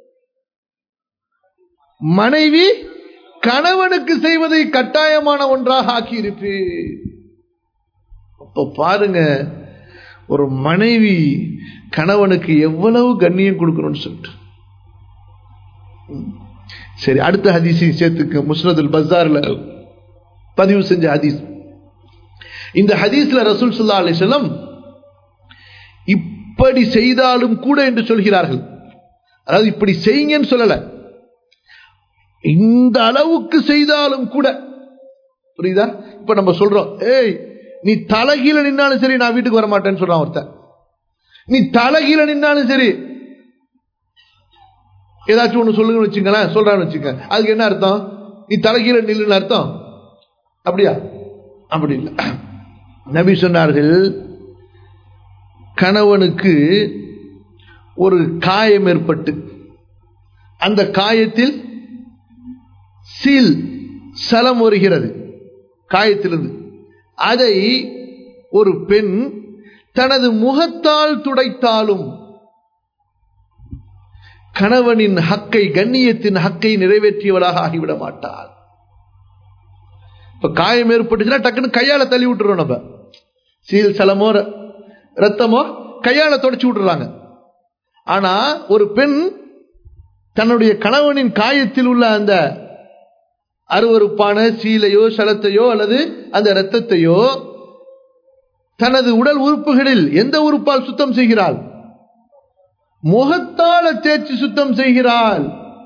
மனைவி கணவனுக்கு செய்வதை கட்டாயமான ஒன்றாக ஆக்கியிருப்பேன் அப்ப பாருங்க ஒரு மனைவி கணவனுக்கு எவ்வளவு கண்ணியம் கொடுக்கணும்னு சொல்லிட்டு சரி அடுத்த ஹதீஸையும் சேர்த்துக்க முஸ்னதுல் பஸார்ல பதிவு செஞ்ச ஹதீஸ் இந்த ஹதீஸ்ல ரசூல் சுல்லா அலிசல்லம் இப்படி செய்தாலும் கூட என்று சொல்கிறார்கள் அதாவது இப்படி செய்யுங்கன்னு சொல்லல இந்த அளவுக்கு செய்தாலும் கூட புரியுதா இப்ப நம்ம சொல்றோம் ஏய் நீ தலைகீழ நின்னாலும் சரி நான் வீட்டுக்கு வர மாட்டேன்னு சொல்றான் ஒருத்தன் நீ தலைகீழ நின்னாலும் சரி ஏதாச்சும் ஒண்ணு சொல்லுங்கன்னு வச்சுங்களேன் சொல்றான்னு வச்சுக்க அதுக்கு என்ன அர்த்தம் நீ தலைகீழ நில்லுன்னு அர்த்தம் அப்படியா அப்படி இல்லை நபி சொன்னார்கள் கணவனுக்கு ஒரு காயம் ஏற்பட்டு அந்த காயத்தில் சீல் சலம் வருகிறது காயத்திலிருந்து அதை ஒரு பெண் தனது முகத்தால் துடைத்தாலும் கணவனின் ஹக்கை கண்ணியத்தின் ஹக்கை நிறைவேற்றியவளாக ஆகிவிட மாட்டாள் இப்ப காயம் ஏற்பட்டுச்சுன்னா டக்குன்னு கையால தள்ளி விட்டுறோம் நம்ம சீல் சலமோ ரத்தமோ கையால தொடச்சு விட்டுறாங்க ஆனா ஒரு பெண் தன்னுடைய கணவனின் காயத்தில் உள்ள அந்த அருவறுப்பான சீலையோ சலத்தையோ அல்லது அந்த இரத்தத்தையோ தனது உடல் உறுப்புகளில் எந்த உறுப்பால் சுத்தம் செய்கிறாள் முகத்தால தேய்ச்சி சுத்தம் செய்கிறாள்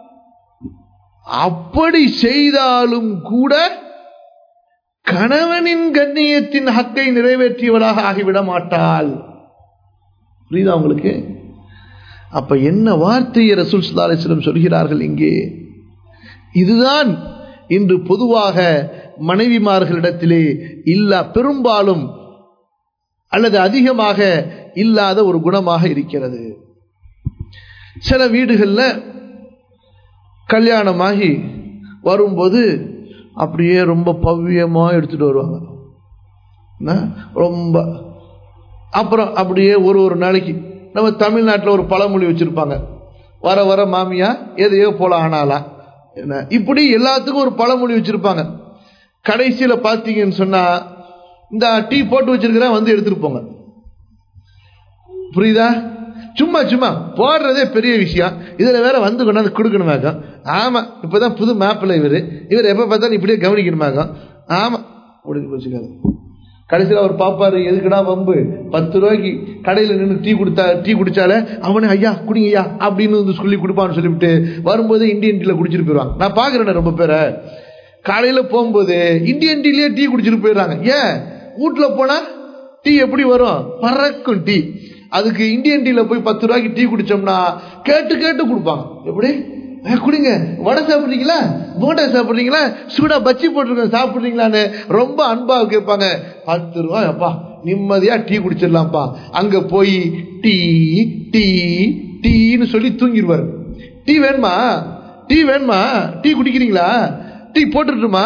அப்படி செய்தாலும் கூட கணவனின் கண்ணியத்தின் ஹக்கை நிறைவேற்றியவளாக ஆகிவிட மாட்டாள் புரியுதா உங்களுக்கு அப்ப என்ன வார்த்தையை ரசூல் சுல்லாஸ்லம் சொல்கிறார்கள் இங்கே இதுதான் இன்று பொதுவாக மனைவிமார்களிடத்திலே இல்லா பெரும்பாலும் அல்லது அதிகமாக இல்லாத ஒரு குணமாக இருக்கிறது சில வீடுகளில் கல்யாணமாகி வரும்போது அப்படியே ரொம்ப பவ்யமாக எடுத்துட்டு வருவாங்க ரொம்ப அப்புறம் அப்படியே ஒரு ஒரு நாளைக்கு நம்ம தமிழ்நாட்டில் ஒரு பழமொழி வச்சிருப்பாங்க வர வர மாமியா எதையோ போல ஆனாலாம் என்ன இப்படி எல்லாத்துக்கும் ஒரு பழமொழி வச்சிருப்பாங்க கடைசியில் பார்த்தீங்கன்னு சொன்னா இந்த டீ போட்டு வச்சிருக்கிறேன் வந்து எடுத்துட்டு போங்க புரியுதா சும்மா சும்மா போடுறதே பெரிய விஷயம் இதுல வேற வந்து கொண்டாந்து கொடுக்கணுமாக்க ஆமா இப்பதான் புது மேப்பில் இவர் இவர் எப்ப பார்த்தாலும் இப்படியே கவனிக்கணுமாக்க ஆமா முடிஞ்சு போச்சுக்காது கடைசியில் அவர் பாப்பாரு எதுக்குடா வம்பு பத்து ரூபாய்க்கு கடையில் நின்று டீ கொடுத்தா டீ குடிச்சாலே அவனே ஐயா குடிங்க ஐயா அப்படின்னு வந்து சொல்லி கொடுப்பான்னு சொல்லிவிட்டு வரும்போது இந்தியன் டீல குடிச்சிட்டு போயிடுவாங்க நான் பாக்குறேன் ரொம்ப பேரை காலையில போகும்போது இந்தியன் டீலயே டீ குடிச்சிட்டு போயிடுறாங்க ஏன் வீட்டுல போனா டீ எப்படி வரும் பறக்கும் டீ அதுக்கு இந்தியன் டீல போய் பத்து ரூபாய்க்கு டீ குடிச்சோம்னா கேட்டு கேட்டு கொடுப்பாங்க எப்படி குடிங்க வடை சாப்பிட்றீங்களா போண்டா சாப்பிட்றீங்களா சூடா பச்சி போட்டிருக்கோம் சாப்பிட்றீங்களான்னு ரொம்ப அன்பா கேட்பாங்க பத்து ரூபாய் அப்பா நிம்மதியா டீ குடிச்சிடலாம்ப்பா அங்க போய் டீ டீ டீன்னு சொல்லி தூங்கிடுவார் டீ வேணுமா டீ வேணுமா டீ குடிக்கிறீங்களா டீ போட்டுட்டுமா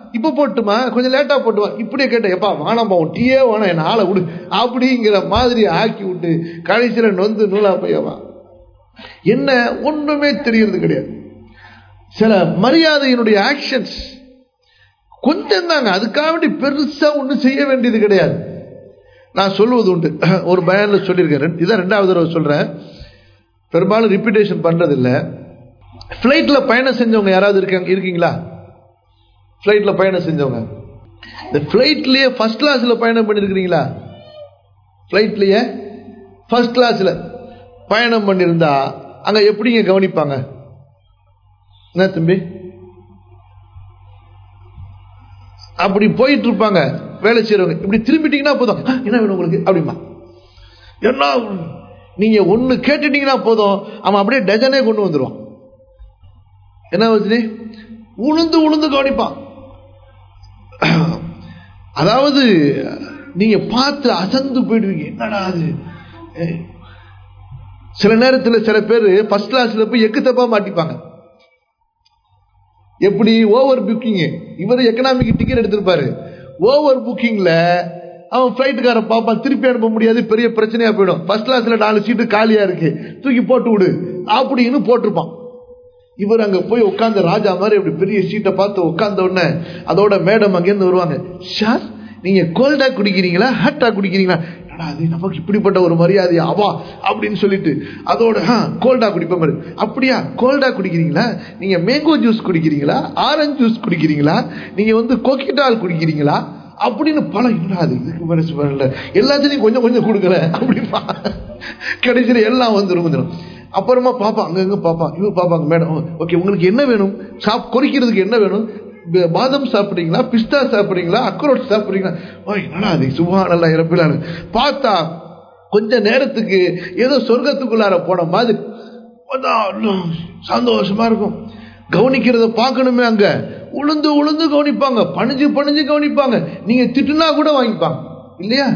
இப்ப போட்டுமா கொஞ்சம் லேட்டா போட்டுமா இப்படியே கேட்டேன் எப்பா வேணாம்பா உன் டீயே வேணாம் என்ன ஆளை விடு அப்படிங்கிற மாதிரி ஆக்கி விட்டு கடைசியில நொந்து நூலா போயவா என்ன ஒண்ணுமே தெரியறது கிடையாது சில மரியாதையினுடைய ஆக்ஷன்ஸ் கொஞ்சம் தாங்க அதுக்காக வேண்டி பெருசா ஒன்றும் செய்ய வேண்டியது கிடையாது நான் சொல்லுவது உண்டு ஒரு பயான்ல சொல்லியிருக்கேன் இதான் ரெண்டாவது தடவை சொல்றேன் பெரும்பாலும் ரிப்பீட்டேஷன் பண்றது இல்ல ஃப்ளைட்ல பயணம் செஞ்சவங்க யாராவது இருக்காங்க இருக்கீங்களா ஃப்ளைட்ல பயணம் செஞ்சவங்க இந்த ஃப்ளைட்லயே ஃபர்ஸ்ட் கிளாஸ்ல பயணம் பண்ணிருக்கிறீங்களா ஃப்ளைட்லயே ஃபர்ஸ்ட் கிளாஸ்ல பயணம் பண்ணியிருந்தா அங்க எப்படிங்க கவனிப்பாங்க என்ன தம்பி அப்படி போயிட்டு இருப்பாங்க வேலை செய்யறவங்க இப்படி திரும்பிட்டீங்கன்னா போதும் என்ன வேணும் உங்களுக்கு அப்படிமா என்ன நீங்க ஒண்ணு கேட்டுட்டீங்கன்னா போதும் அவன் அப்படியே டஜனே கொண்டு வந்துடுவான் என்ன வச்சு உளுந்து உளுந்து கவனிப்பான் அதாவது நீங்க பார்த்து அசந்து போயிடுவீங்க என்னடா அது சில நேரத்தில் சில பேர் ஃபர்ஸ்ட் கிளாஸ்ல போய் எக்கு தப்பா மாட்டிப்பாங்க எப்படி ஓவர் புக்கிங் இவர் எக்கனாமிக் டிக்கெட் எடுத்திருப்பாரு ஓவர் புக்கிங்ல அவன் பிளைட்டுக்கார பாப்பான் திருப்பி அனுப்ப முடியாது பெரிய பிரச்சனையா போயிடும் ஃபர்ஸ்ட் கிளாஸ்ல நாலு சீட்டு காலியா இருக்கு தூக்கி போட்டு விடு அப்படின்னு போட்டிருப்பான் இவர் அங்க போய் உட்கார்ந்த ராஜா மாதிரி அப்படி பெரிய சீட்டை பார்த்து உட்கார்ந்த உடனே அதோட மேடம் அங்கேருந்து வருவாங்க சார் நீங்க கோல்டா குடிக்கிறீங்களா ஹாட்டா குடிக்கிறீங்களா அது நமக்கு இப்படிப்பட்ட ஒரு மரியாதை அவா அப்படின்னு சொல்லிட்டு அதோட கோல்டா குடிப்ப மாதிரி அப்படியா கோல்டா குடிக்கிறீங்களா நீங்க மேங்கோ ஜூஸ் குடிக்கிறீங்களா ஆரஞ்சு ஜூஸ் குடிக்கிறீங்களா நீங்க வந்து கொக்கிட்டால் குடிக்கிறீங்களா அப்படின்னு பல அது இதுக்கு மனசு வரல எல்லாத்தையும் கொஞ்சம் கொஞ்சம் கொடுக்கல அப்படிமா கடைசியில் எல்லாம் வந்துடும் வந்துடும் அப்புறமா பாப்பா அங்கங்க பாப்பா இவ பாப்பாங்க மேடம் ஓகே உங்களுக்கு என்ன வேணும் சாப் கொறிக்கிறதுக்கு என்ன வேணும் பாதம் சாப்பிட்றீங்களா பிஸ்தா சாப்பிட்றீங்களா அக்ரோட் சாப்பிட்றீங்களா என்னடா அது சுபா நல்லா இறப்பிலான்னு பார்த்தா கொஞ்ச நேரத்துக்கு ஏதோ சொர்க்கத்துக்குள்ளார போன மாதிரி சந்தோஷமா இருக்கும் கவனிக்கிறத பார்க்கணுமே அங்க உளுந்து உளுந்து கவனிப்பாங்க பணிஞ்சு பணிஞ்சு கவனிப்பாங்க நீங்க திட்டுனா கூட வாங்கிப்பாங்க இல்லையா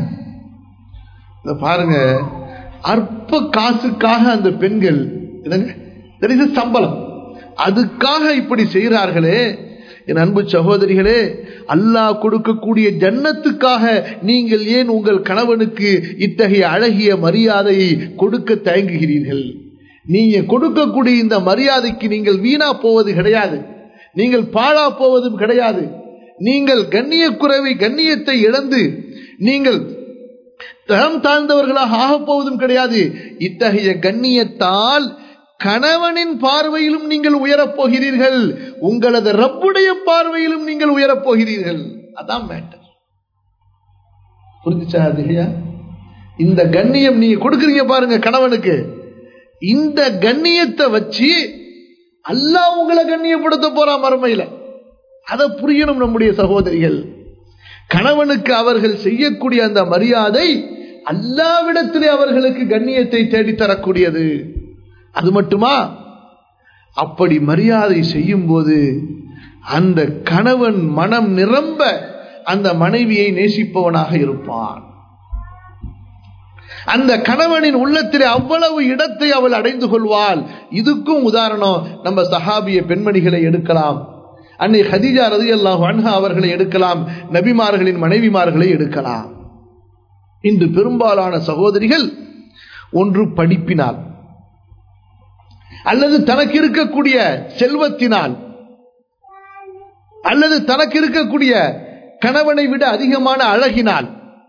இத பாருங்க அற்ப காசுக்காக அந்த பெண்கள் என்னங்க சம்பளம் அதுக்காக இப்படி செய்கிறார்களே என் அன்பு சகோதரிகளே அல்லாஹ் கொடுக்கக்கூடிய ஜன்னத்துக்காக நீங்கள் ஏன் உங்கள் கணவனுக்கு இத்தகைய அழகிய மரியாதையை கொடுக்க தயங்குகிறீர்கள் நீங்க கொடுக்கக்கூடிய இந்த மரியாதைக்கு நீங்கள் வீணா போவது கிடையாது நீங்கள் பாழா போவதும் கிடையாது நீங்கள் கண்ணிய குறைவை கண்ணியத்தை இழந்து நீங்கள் தரம் தாழ்ந்தவர்களாக ஆகப் போவதும் கிடையாது இத்தகைய கண்ணியத்தால் கணவனின் பார்வையிலும் நீங்கள் உயரப் போகிறீர்கள் உங்களது ரப்புடைய பார்வையிலும் நீங்கள் உயரப் போகிறீர்கள் அதான் மேட்டர் புரிஞ்சுச்சா இல்லையா இந்த கண்ணியம் நீங்க கொடுக்குறீங்க பாருங்க கணவனுக்கு இந்த கண்ணியத்தை வச்சு அல்லாஹ் உங்களை கண்ணியப்படுத்த போறா மறுமையில அதை புரியணும் நம்முடைய சகோதரிகள் கணவனுக்கு அவர்கள் செய்யக்கூடிய அந்த மரியாதை அல்லாவிடத்திலே அவர்களுக்கு கண்ணியத்தை தேடித்தரக்கூடியது அது மட்டுமா அப்படி மரியாதை செய்யும் போது அந்த கணவன் மனம் நிரம்ப அந்த மனைவியை நேசிப்பவனாக இருப்பான் அந்த கணவனின் உள்ளத்திலே அவ்வளவு இடத்தை அவள் அடைந்து கொள்வாள் இதுக்கும் உதாரணம் நம்ம சஹாபிய பெண்மணிகளை எடுக்கலாம் அன்னை ஹதிஜா ரதி அல்லாஹ் அன்ஹா அவர்களை எடுக்கலாம் நபிமார்களின் மனைவிமார்களை எடுக்கலாம் இன்று பெரும்பாலான சகோதரிகள் ஒன்று படிப்பினால் அல்லது தனக்கு இருக்கக்கூடிய செல்வத்தினால் அல்லது தனக்கு இருக்கக்கூடிய கணவனை விட அதிகமான அழகினால்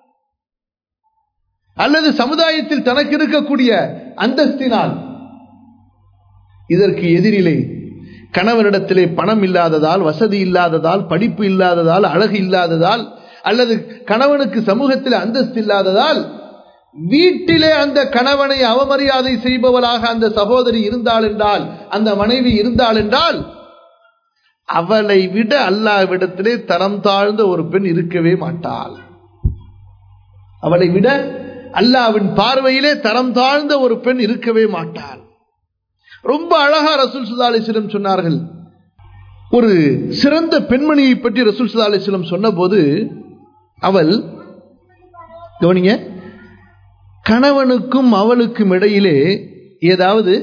அல்லது சமுதாயத்தில் தனக்கு இருக்கக்கூடிய அந்தஸ்தினால் இதற்கு எதிரிலே கணவனிடத்திலே பணம் இல்லாததால் வசதி இல்லாததால் படிப்பு இல்லாததால் அழகு இல்லாததால் அல்லது கணவனுக்கு சமூகத்தில் அந்தஸ்து இல்லாததால் வீட்டிலே அந்த கணவனை அவமரியாதை செய்பவளாக அந்த சகோதரி இருந்தாள் என்றால் அந்த மனைவி இருந்தாள் என்றால் அவளை விட அல்லாவிடத்திலே தரம் தாழ்ந்த ஒரு பெண் இருக்கவே மாட்டாள் அவளை விட அல்லாவின் பார்வையிலே தரம் தாழ்ந்த ஒரு பெண் இருக்கவே மாட்டாள் ரொம்ப அழகா ரசூல் சுல்லா அலிஸ்லம் சொன்னார்கள் ஒரு சிறந்த பெண்மணியை பற்றி ரசூல் சுல்லா அலிஸ்லம் சொன்ன போது அவள் கவனிங்க கணவனுக்கும் அவளுக்கும் இடையிலே ஏதாவது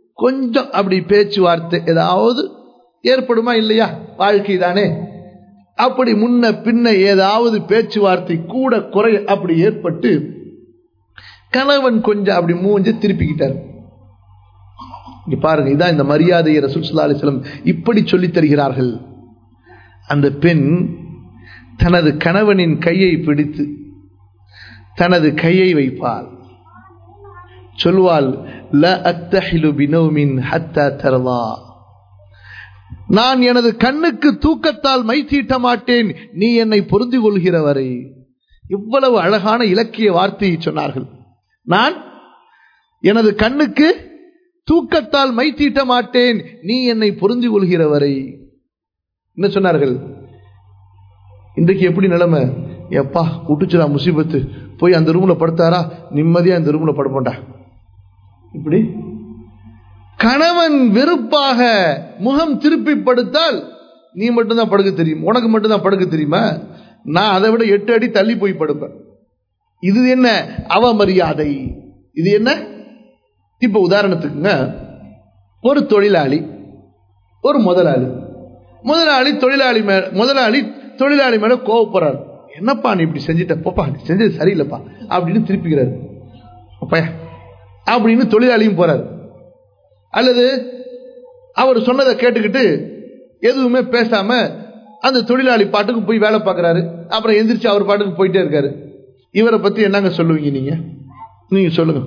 கொஞ்சம் அப்படி பேச்சுவார்த்தை ஏதாவது ஏற்படுமா இல்லையா வாழ்க்கை தானே அப்படி முன்ன பின்ன ஏதாவது பேச்சுவார்த்தை கூட குறை அப்படி ஏற்பட்டு கணவன் கொஞ்சம் அப்படி மூஞ்ச திருப்பிக்கிட்டார் இங்க பாருங்க இதான் இந்த மரியாதையை ரசூல் ஸல்லல்லாஹு அலைஹி வஸல்லம் இப்படி சொல்லித் தருகிறார்கள் அந்த பெண் தனது கணவனின் கையை பிடித்து தனது கையை வைப்பாள் சொல்வாள் ல அத்தஹிலு பினௌமின் ஹத்தா தரலா நான் எனது கண்ணுக்கு தூக்கத்தால் மை தீட்ட மாட்டேன் நீ என்னை பொருந்தி கொள்கிற வரை இவ்வளவு அழகான இலக்கிய வார்த்தையை சொன்னார்கள் நான் எனது கண்ணுக்கு தூக்கத்தால் மை தீட்ட மாட்டேன் நீ என்னை பொருந்தி கொள்கிற வரை என்ன சொன்னார்கள் இன்றைக்கு எப்படி நிலைமை எப்பா விட்டுச்சுடா முசீபத்து போய் அந்த ரூம்ல படுத்தாரா நிம்மதியா இந்த ரூம்ல படுப்போண்டா இப்படி கணவன் வெறுப்பாக முகம் திருப்பி படுத்தால் நீ மட்டும்தான் படுக்க தெரியும் உனக்கு மட்டும்தான் படுக்க தெரியுமா நான் அதை விட எட்டு அடி தள்ளி போய் படுப்பேன் இது என்ன அவமரியாதை இது என்ன இப்ப உதாரணத்துக்குங்க ஒரு தொழிலாளி ஒரு முதலாளி முதலாளி தொழிலாளி மேல முதலாளி தொழிலாளி மேல கோவப்படுறாரு என்னப்பா நீ இப்படி செஞ்சுட்ட போப்பா நீ செஞ்சது சரியில்லைப்பா அப்படின்னு திருப்பிக்கிறாரு அப்பா அப்படின்னு தொழிலாளியும் போறாரு அல்லது அவர் சொன்னதை கேட்டுக்கிட்டு எதுவுமே பேசாம அந்த தொழிலாளி பாட்டுக்கு போய் வேலை பார்க்கறாரு அப்புறம் எந்திரிச்சு அவர் பாட்டுக்கு போயிட்டே இருக்காரு இவரை பத்தி என்னங்க சொல்லுவீங்க நீங்க நீங்க சொல்லுங்க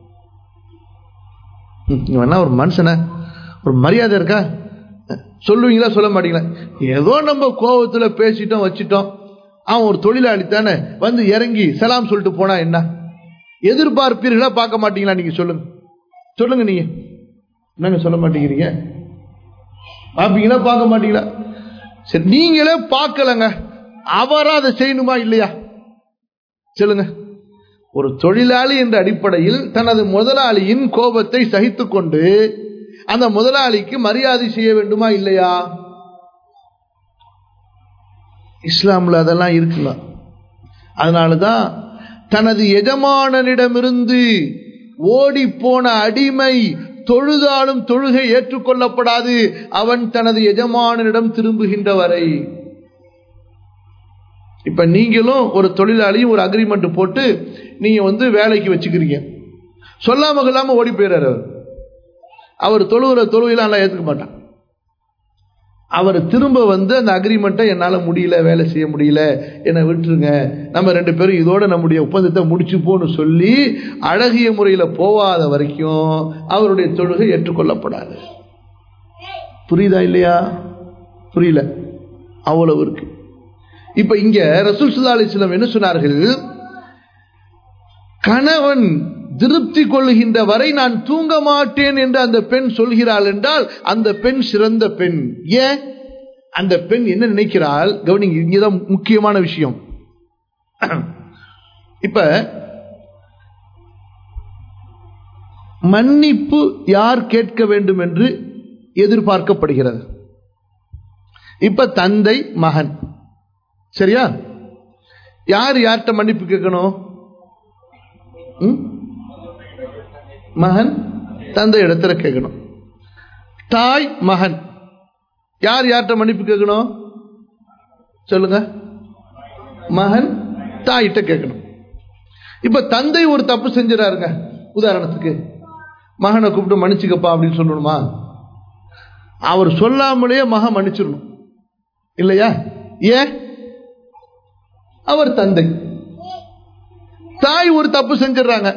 ம், இவன் என்ன ஒரு மனுஷன ஒரு மரியாதை இருக்கா சொல்லுவீங்களா சொல்ல மாட்டீங்களா ஏதோ நம்ம கோபத்துல பேசிட்டோம் வச்சிட்டோம் அவன் ஒரு தொழிலாளி தானே வந்து இறங்கி சலாம் சொல்லிட்டு போனா என்ன எதிர்பார்ப்பீர்களா பார்க்க மாட்டீங்களா நீங்க சொல்லுங்க சொல்லுங்க நீங்க என்னங்க சொல்ல மாட்டேங்கிறீங்க பார்ப்பீங்களா பார்க்க மாட்டீங்களா சரி நீங்களே பார்க்கலங்க அவரா அதை செய்யணுமா இல்லையா சொல்லுங்க ஒரு தொழிலாளி என்ற அடிப்படையில் தனது முதலாளியின் கோபத்தை சகித்துக் கொண்டு அந்த முதலாளிக்கு மரியாதை செய்ய வேண்டுமா இல்லையா இஸ்லாம்ல அதெல்லாம் இருக்குல்ல அதனாலதான் தனது எஜமானனிடமிருந்து ஓடி போன அடிமை தொழுதாலும் தொழுகை ஏற்றுக்கொள்ளப்படாது அவன் தனது எஜமானனிடம் திரும்புகின்ற வரை இப்ப நீங்களும் ஒரு தொழிலாளியும் ஒரு அக்ரிமெண்ட் போட்டு நீங்க வந்து வேலைக்கு வச்சுக்கிறீங்க சொல்லாம கொள்ளாம ஓடி போயிடுறாரு அவர் அவர் தொழுகிற தொழுகையெல்லாம் எல்லாம் ஏத்துக்க மாட்டான் அவர் திரும்ப வந்து அந்த அக்ரிமெண்ட்டை என்னால் முடியல வேலை செய்ய முடியல என்னை விட்டுருங்க நம்ம ரெண்டு பேரும் இதோட நம்முடைய ஒப்பந்தத்தை முடிச்சுப்போன்னு சொல்லி அழகிய முறையில் போவாத வரைக்கும் அவருடைய தொழுகை ஏற்றுக்கொள்ளப்படாது புரியுதா இல்லையா புரியல அவ்வளவு இருக்கு இப்ப இங்க ரசூல் சுல்லா அலிஸ்லாம் என்ன சொன்னார்கள் கணவன் திருப்தி கொள்கின்ற வரை நான் தூங்க மாட்டேன் என்று அந்த பெண் சொல்கிறாள் என்றால் அந்த பெண் சிறந்த பெண் ஏன் அந்த பெண் என்ன நினைக்கிறாள் கவனிங்க இங்கதான் முக்கியமான விஷயம் இப்ப மன்னிப்பு யார் கேட்க வேண்டும் என்று எதிர்பார்க்கப்படுகிறது இப்ப தந்தை மகன் சரியா யார் யார்கிட்ட மன்னிப்பு கேட்கணும் ம்? மகன் தந்தை இடத்துல கேட்கணும் தாய் மகன் யார் யார்கிட்ட மன்னிப்பு கேட்கணும் சொல்லுங்க மகன் தாயிட்ட கேட்கணும் இப்ப தந்தை ஒரு தப்பு செஞ்சிடாருங்க உதாரணத்துக்கு மகனை கூப்பிட்டு மன்னிச்சுக்கப்பா அப்படின்னு சொல்லணுமா அவர் சொல்லாமலேயே மகன் மன்னிச்சிடணும் இல்லையா ஏன் அவர் தந்தை தாய் ஒரு தப்பு செஞ்சிடறாங்க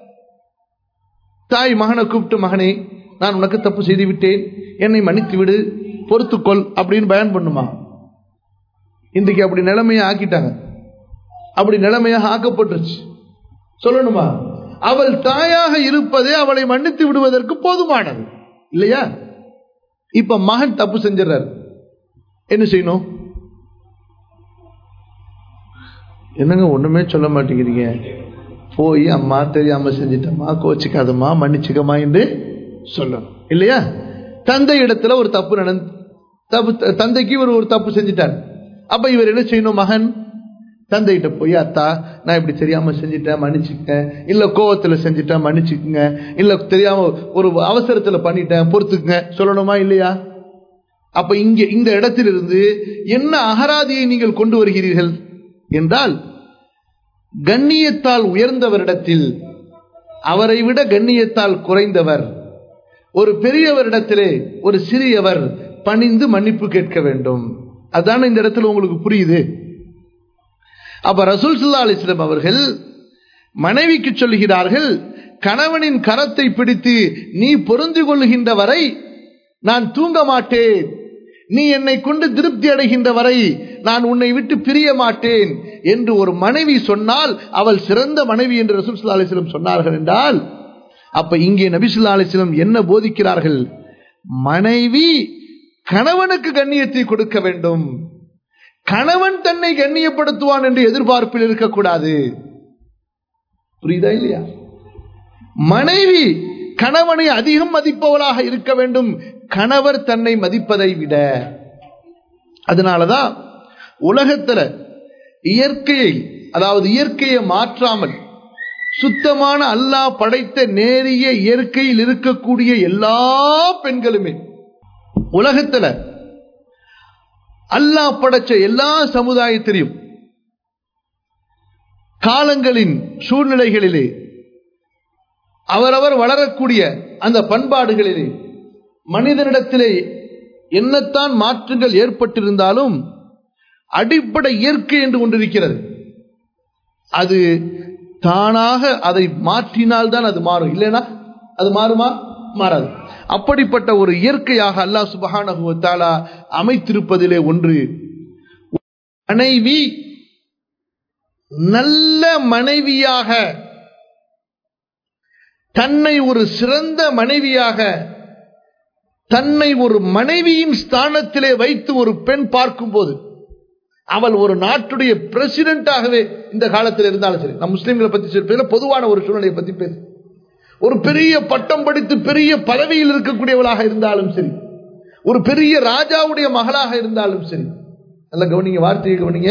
தாய் மகனை கூப்பிட்டு மகனே நான் உனக்கு தப்பு செய்து விட்டேன் என்னை மன்னித்து விடு பொறுத்துக்கொள் அப்படின்னு பயன் பண்ணுமா இன்றைக்கு அப்படி நிலைமையை ஆக்கிட்டாங்க அப்படி நிலைமையாக ஆக்கப்பட்டுருச்சு சொல்லணுமா அவள் தாயாக இருப்பதே அவளை மன்னித்து விடுவதற்கு போதுமானது இல்லையா இப்ப மகன் தப்பு செஞ்சிடறாரு என்ன செய்யணும் என்னங்க ஒண்ணுமே சொல்ல மாட்டேங்கிறீங்க போய் அம்மா தெரியாம செஞ்சிட்டம்மா கோச்சிக்காதம்மா மன்னிச்சுக்கம்மா என்று சொல்லணும் இல்லையா தந்தை இடத்துல ஒரு தப்பு நடந்து தப்பு தந்தைக்கு இவர் ஒரு தப்பு செஞ்சிட்டார் அப்ப இவர் என்ன செய்யணும் மகன் தந்தைகிட்ட போய் அத்தா நான் இப்படி தெரியாம செஞ்சிட்டேன் மன்னிச்சுக்கேன் இல்ல கோவத்துல செஞ்சிட்டேன் மன்னிச்சுக்குங்க இல்ல தெரியாம ஒரு அவசரத்துல பண்ணிட்டேன் பொறுத்துக்குங்க சொல்லணுமா இல்லையா அப்ப இங்க இந்த இடத்திலிருந்து என்ன அகராதியை நீங்கள் கொண்டு வருகிறீர்கள் என்றால் கண்ணியத்தால் உயர்ந்தவரிடத்தில் அவரை விட கண்ணியத்தால் குறைந்தவர் ஒரு பெரியவரிடத்திலே ஒரு சிறியவர் பணிந்து மன்னிப்பு கேட்க வேண்டும் அதான இந்த இடத்துல உங்களுக்கு புரியுது அப்ப ரசூல் சுல்லா அலிஸ்லம் அவர்கள் மனைவிக்கு சொல்கிறார்கள் கணவனின் கரத்தை பிடித்து நீ பொருந்து கொள்கின்ற வரை நான் தூங்க மாட்டேன் நீ என்னை கொண்டு திருப்தி அடைகின்ற வரை நான் உன்னை விட்டு பிரிய மாட்டேன் என்று ஒரு மனைவி சொன்னால் அவள் சிறந்த மனைவி என்று ரசூல் சுல்லா அலிஸ்லம் சொன்னார்கள் என்றால் அப்ப இங்கே நபிசுல்லா அலிஸ்லம் என்ன போதிக்கிறார்கள் மனைவி கணவனுக்கு கண்ணியத்தை கொடுக்க வேண்டும் கணவன் தன்னை கண்ணியப்படுத்துவான் என்று எதிர்பார்ப்பில் இருக்கக்கூடாது புரியுதா இல்லையா மனைவி கணவனை அதிகம் மதிப்பவளாக இருக்க வேண்டும் கணவர் தன்னை மதிப்பதை விட அதனாலதான் உலகத்துல இயற்கையை அதாவது இயற்கையை மாற்றாமல் சுத்தமான அல்லாஹ் படைத்த நேரிய இயற்கையில் இருக்கக்கூடிய எல்லா பெண்களுமே உலகத்துல அல்லாஹ் படைச்ச எல்லா சமுதாயத்திலையும் காலங்களின் சூழ்நிலைகளிலே அவரவர் வளரக்கூடிய அந்த பண்பாடுகளிலே மனிதனிடத்திலே என்னத்தான் மாற்றங்கள் ஏற்பட்டிருந்தாலும் அடிப்படை இயற்கை என்று ஒன்றிருக்கிறது அது தானாக அதை மாற்றினால்தான் அது மாறும் இல்லைனா அது மாறுமா மாறாது அப்படிப்பட்ட ஒரு இயற்கையாக அல்லாஹ் சுபஹானகுவத்தாலா அமைத்திருப்பதிலே ஒன்று மனைவி நல்ல மனைவியாக தன்னை ஒரு சிறந்த மனைவியாக தன்னை ஒரு மனைவியின் ஸ்தானத்திலே வைத்து ஒரு பெண் பார்க்கும்போது அவள் ஒரு நாட்டுடைய பிரசிடென்டாகவே இந்த காலத்தில் இருந்தாலும் சரி நம் முஸ்லீம்களை பத்தி சொல்ல பொதுவான ஒரு சூழ்நிலையை பத்தி பேசு ஒரு பெரிய பட்டம் படித்து பெரிய பதவியில் இருக்கக்கூடியவளாக இருந்தாலும் சரி ஒரு பெரிய ராஜாவுடைய மகளாக இருந்தாலும் சரி நல்ல கவனிங்க வார்த்தையை கவனிங்க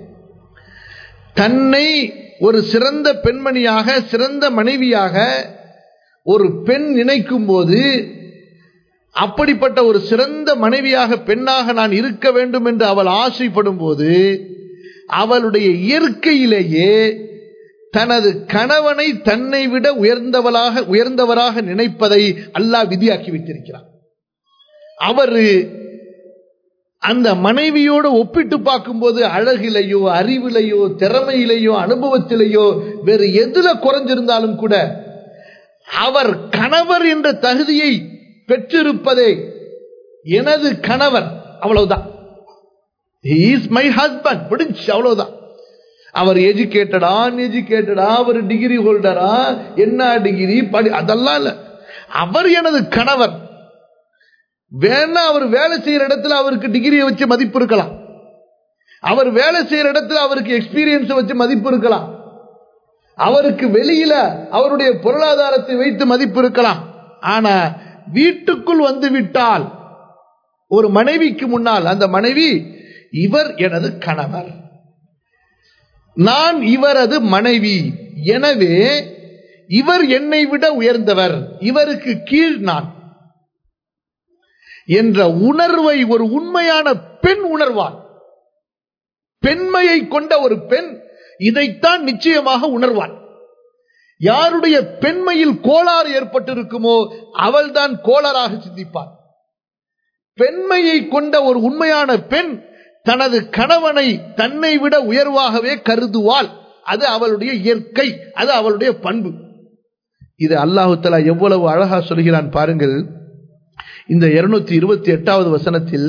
தன்னை ஒரு சிறந்த பெண்மணியாக சிறந்த மனைவியாக ஒரு பெண் நினைக்கும் போது அப்படிப்பட்ட ஒரு சிறந்த மனைவியாக பெண்ணாக நான் இருக்க வேண்டும் என்று அவள் ஆசைப்படும் போது அவளுடைய இயற்கையிலேயே தனது கணவனை தன்னை விட உயர்ந்தவளாக உயர்ந்தவராக நினைப்பதை அல்லாஹ் விதியாக்கி வைத்திருக்கிறார் அவர் அந்த மனைவியோடு ஒப்பிட்டு பார்க்கும்போது அழகிலையோ அறிவிலையோ திறமையிலேயோ அனுபவத்திலேயோ வேறு எதுல குறைஞ்சிருந்தாலும் கூட அவர் கணவர் என்ற தகுதியை பெற்றிருப்பதே எனது கணவர் அவ்வளவுதான் இஸ் மை ஹஸ்பண்ட் பிடிச்சு அவ்வளவுதான் அவர் எஜுகேட்டடா அன்எஜுகேட்டடா அவர் டிகிரி ஹோல்டரா என்ன டிகிரி படி அதெல்லாம் இல்ல அவர் எனது கணவர் வேணா அவர் வேலை செய்யற இடத்துல அவருக்கு டிகிரியை வச்சு மதிப்பு இருக்கலாம் அவர் வேலை செய்யற இடத்துல அவருக்கு எக்ஸ்பீரியன்ஸ் வச்சு மதிப்பு இருக்கலாம் அவருக்கு வெளியில அவருடைய பொருளாதாரத்தை வைத்து மதிப்பு இருக்கலாம் ஆனா வீட்டுக்குள் வந்து விட்டால் ஒரு மனைவிக்கு முன்னால் அந்த மனைவி இவர் எனது கணவர் நான் இவரது மனைவி எனவே இவர் என்னை விட உயர்ந்தவர் இவருக்கு கீழ் நான் என்ற உணர்வை ஒரு உண்மையான பெண் உணர்வார் பெண்மையை கொண்ட ஒரு பெண் இதைத்தான் நிச்சயமாக உணர்வாள் யாருடைய பெண்மையில் கோளாறு ஏற்பட்டிருக்குமோ அவள்தான் கோளாறாக சிந்திப்பார் பெண்மையை கொண்ட ஒரு உண்மையான பெண் தனது கணவனை தன்னை விட உயர்வாகவே கருதுவாள் அது அவளுடைய இயற்கை அது அவளுடைய பண்பு இது அல்லாஹு தலா எவ்வளவு அழகா சொல்கிறான் பாருங்கள் இந்த இருநூத்தி இருபத்தி எட்டாவது வசனத்தில்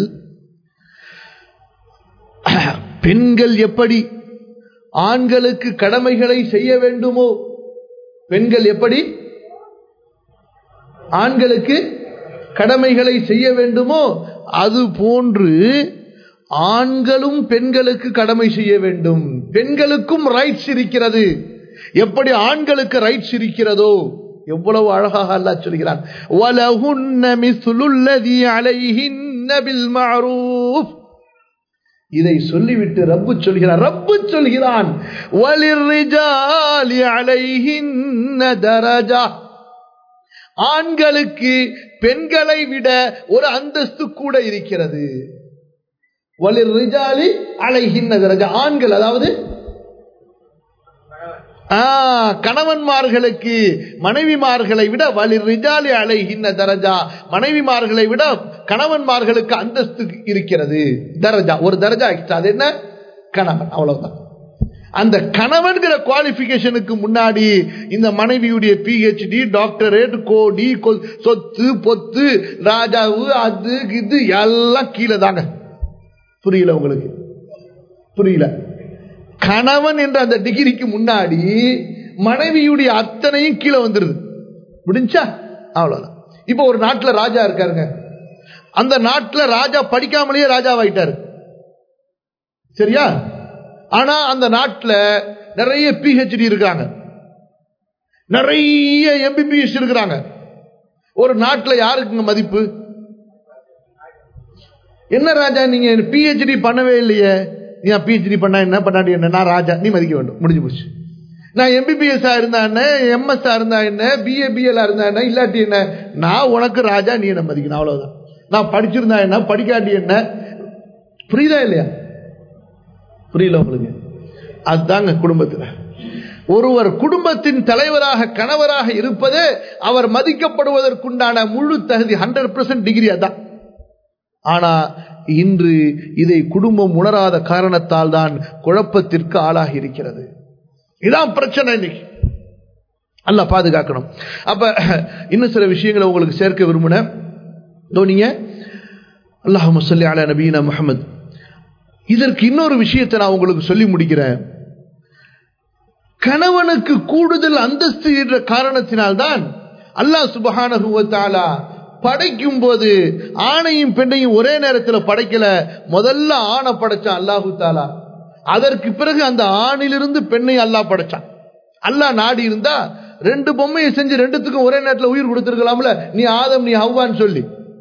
பெண்கள் எப்படி ஆண்களுக்கு கடமைகளை செய்ய வேண்டுமோ பெண்கள் எப்படி ஆண்களுக்கு கடமைகளை செய்ய வேண்டுமோ அது போன்று ஆண்களும் பெண்களுக்கு கடமை செய்ய வேண்டும் பெண்களுக்கும் ரைட்ஸ் இருக்கிறது எப்படி ஆண்களுக்கு ரைட்ஸ் இருக்கிறதோ எவ்வளவு அழகாக அல்லாஹ் சொல்கிறான் வலஹுன்ன மிஸ்லுல்லதி அலைஹின்ன பில் மஅரூஃப் இதை சொல்லிவிட்டு ரப்பு சொல்கிறான் ரப்பு சொல்கிறான் வலிர்ரிஜாலி அலைஹின்ன தரஜா ஆண்களுக்கு பெண்களை விட ஒரு அந்தஸ்து கூட இருக்கிறது வலிர் ரிஜாலி அலைகின்ன தரஜா ஆண்கள் அதாவது ஆ, கணவன்மார்களுக்கு மனைவிமார்களை விட வலிர் ரிஜாலி அலைகின்ன தரஜா மனைவிமார்களை விட கணவன்மார்களுக்கு அந்தஸ்து இருக்கிறது தரஜா ஒரு தரஜா எக்ஸ்ட்ரா அது என்ன கணவன் அவ்வளவுதான் அந்த கணவன்கிற குவாலிபிகேஷனுக்கு முன்னாடி இந்த மனைவியுடைய பிஹெச்டி டாக்டரேட் கோடி கொ- சொத்து பொத்து ராஜாவு அது இது எல்லாம் கீழே தாங்க புரியல உங்களுக்கு புரியல கணவன் என்ற அந்த டிகிரிக்கு முன்னாடி மனைவியுடைய அத்தனையும் கீழே வந்துருது முடிஞ்சா அவ்வளவுதான் இப்போ ஒரு நாட்டுல ராஜா இருக்காருங்க அந்த நாட்டுல ராஜா படிக்காமலேயே ராஜாவாயிட்டாரு சரியா ஆனா அந்த நாட்டுல நிறைய பிஹெச்டி இருக்காங்க நிறைய எம்பிபிஎஸ் இருக்கிறாங்க ஒரு நாட்டுல யாருக்குங்க மதிப்பு என்ன ராஜா நீங்க பிஹெச்டி பண்ணவே இல்லையே நீ பிஹெச்டி பண்ணா என்ன பண்ணாடி என்ன நான் ராஜா நீ மதிக்க வேண்டும் முடிஞ்சு போச்சு நான் எம்பிபிஎஸ் இருந்தா என்ன எம்எஸ் இருந்தா என்ன பிஏ பிஎல் இருந்தா என்ன இல்லாட்டி என்ன நான் உனக்கு ராஜா நீ என்ன மதிக்கணும் அவ்வளவுதான் நான் படிச்சிருந்தா என்ன படிக்காட்டி என்ன புரியுதா இல்லையா புரியல உங்களுக்கு அதுதாங்க குடும்பத்துல ஒருவர் குடும்பத்தின் தலைவராக கணவராக இருப்பது அவர் மதிக்கப்படுவதற்குண்டான முழு தகுதி ஹண்ட்ரட் பர்சன்ட் டிகிரி அதான் ஆனா இன்று இதை குடும்பம் உணராத காரணத்தால் தான் குழப்பத்திற்கு ஆளாகி இருக்கிறது இதான் பிரச்சனை இன்னைக்கு அல்ல பாதுகாக்கணும் அப்ப இன்னும் சில விஷயங்களை உங்களுக்கு சேர்க்க விரும்பினேன் இதோ நீங்க அல்லாஹ் சொல்லி அலா நபீனா முஹம்மது இதற்கு இன்னொரு விஷயத்தை நான் உங்களுக்கு சொல்லி முடிக்கிறேன் கணவனுக்கு கூடுதல் அந்தஸ்து என்ற காரணத்தினால்தான் அல்லாஹ் சுபஹானஹு வ தஆலா படைக்கும் போது ஆணையும் பெண்ணையும் ஒரே நேரத்தில் படைக்கல முதல்ல ஆணை படைச்சான் அல்லாஹு தாலா அதற்கு பிறகு அந்த ஆணிலிருந்து பெண்ணை அல்லாஹ் படைச்சான் அல்லாஹ் நாடி இருந்தா ரெண்டு பொம்மையை செஞ்சு ரெண்டுத்துக்கும் ஒரே நேரத்தில் உயிர் கொடுத்திருக்கலாம்ல நீ ஆதம் நீ ஹவ்வான்னு சொல்லி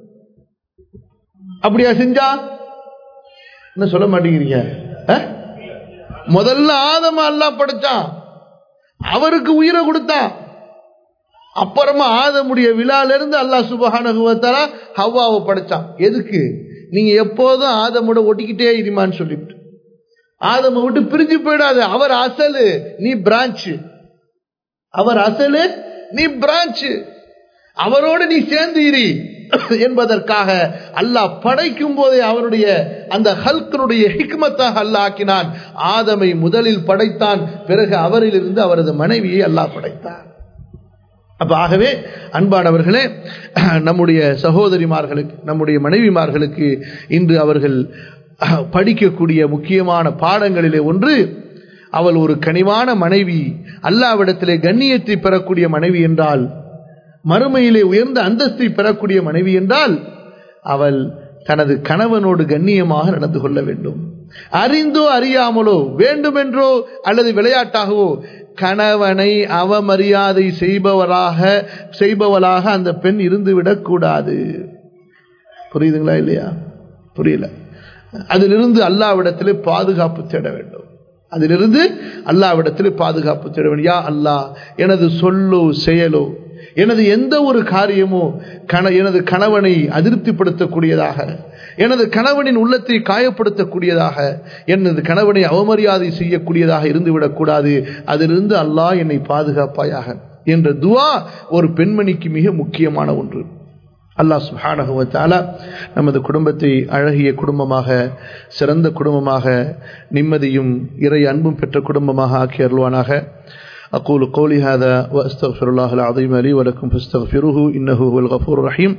அப்படியா செஞ்சா என்ன சொல்ல மாட்டேங்கிறீங்க அஹ்? முதல்ல ஆதம அல்லாஹ் படைச்சான் அவருக்கு உயிரை கொடுத்தான் அப்புறமா ஆதமுடைய விழால இருந்து அல்லாஹ் சுபஹானகுவத்தாரா ஹவ்வாவை படைச்சான் எதுக்கு நீங்க எப்போதும் ஆதமோட ஒட்டிக்கிட்டே இருமான்னு சொல்லிட்டு ஆதம விட்டு பிரிஞ்சு போயிடாது அவர் அசலு நீ பிரான்ச் அவர் அசலு நீ பிரான்ச் அவரோடு நீ சேர்ந்து இரு என்பதற்காக அல்லாஹ் படைக்கும் போதே அவருடைய அந்த ஹல்கனுடைய ஹிக்மத்தாக அல்லாஹ் ஆக்கினான் ஆதமை முதலில் படைத்தான் பிறகு அவரிலிருந்து அவரது மனைவியை அல்லாஹ் படைத்தான் அப்ப ஆகவே அன்பானவர்களே நம்முடைய சகோதரிமார்களுக்கு நம்முடைய மனைவிமார்களுக்கு இன்று அவர்கள் படிக்கக்கூடிய முக்கியமான பாடங்களிலே ஒன்று அவள் ஒரு கனிவான மனைவி அல்லாவிடத்திலே கண்ணியத்தை பெறக்கூடிய மனைவி என்றால் மறுமையிலே உயர்ந்த அந்தஸ்தை பெறக்கூடிய மனைவி என்றால் அவள் தனது கணவனோடு கண்ணியமாக நடந்து கொள்ள வேண்டும் அறிந்தோ அறியாமலோ வேண்டுமென்றோ அல்லது விளையாட்டாகவோ கணவனை அவமரியாதை செய்பவராக செய்பவளாக அந்த பெண் இருந்துவிடக் கூடாது புரியுதுங்களா இல்லையா புரியல அதிலிருந்து அல்லாவிடத்திலே பாதுகாப்பு தேட வேண்டும் அதிலிருந்து அல்லாவிடத்திலே பாதுகாப்பு தேட வேண்டும் யா அல்லாஹ் எனது சொல்லோ செயலோ எனது எந்த ஒரு காரியமோ கண எனது கணவனை அதிருப்திப்படுத்தக்கூடியதாக எனது கணவனின் உள்ளத்தை காயப்படுத்தக்கூடியதாக எனது கணவனை அவமரியாதை செய்யக்கூடியதாக இருந்துவிடக்கூடாது அதிலிருந்து அல்லாஹ் என்னை பாதுகாப்பாயாக என்ற துவா ஒரு பெண்மணிக்கு மிக முக்கியமான ஒன்று அல்லாஹ் சுஹானகுவத்தாலா நமது குடும்பத்தை அழகிய குடும்பமாக சிறந்த குடும்பமாக நிம்மதியும் இறை அன்பும் பெற்ற குடும்பமாக ஆக்கி அருள்வானாக أقول قولي هذا وأستغفر الله العظيم لي ولكم فاستغفروه إنه هو الغفور الرحيم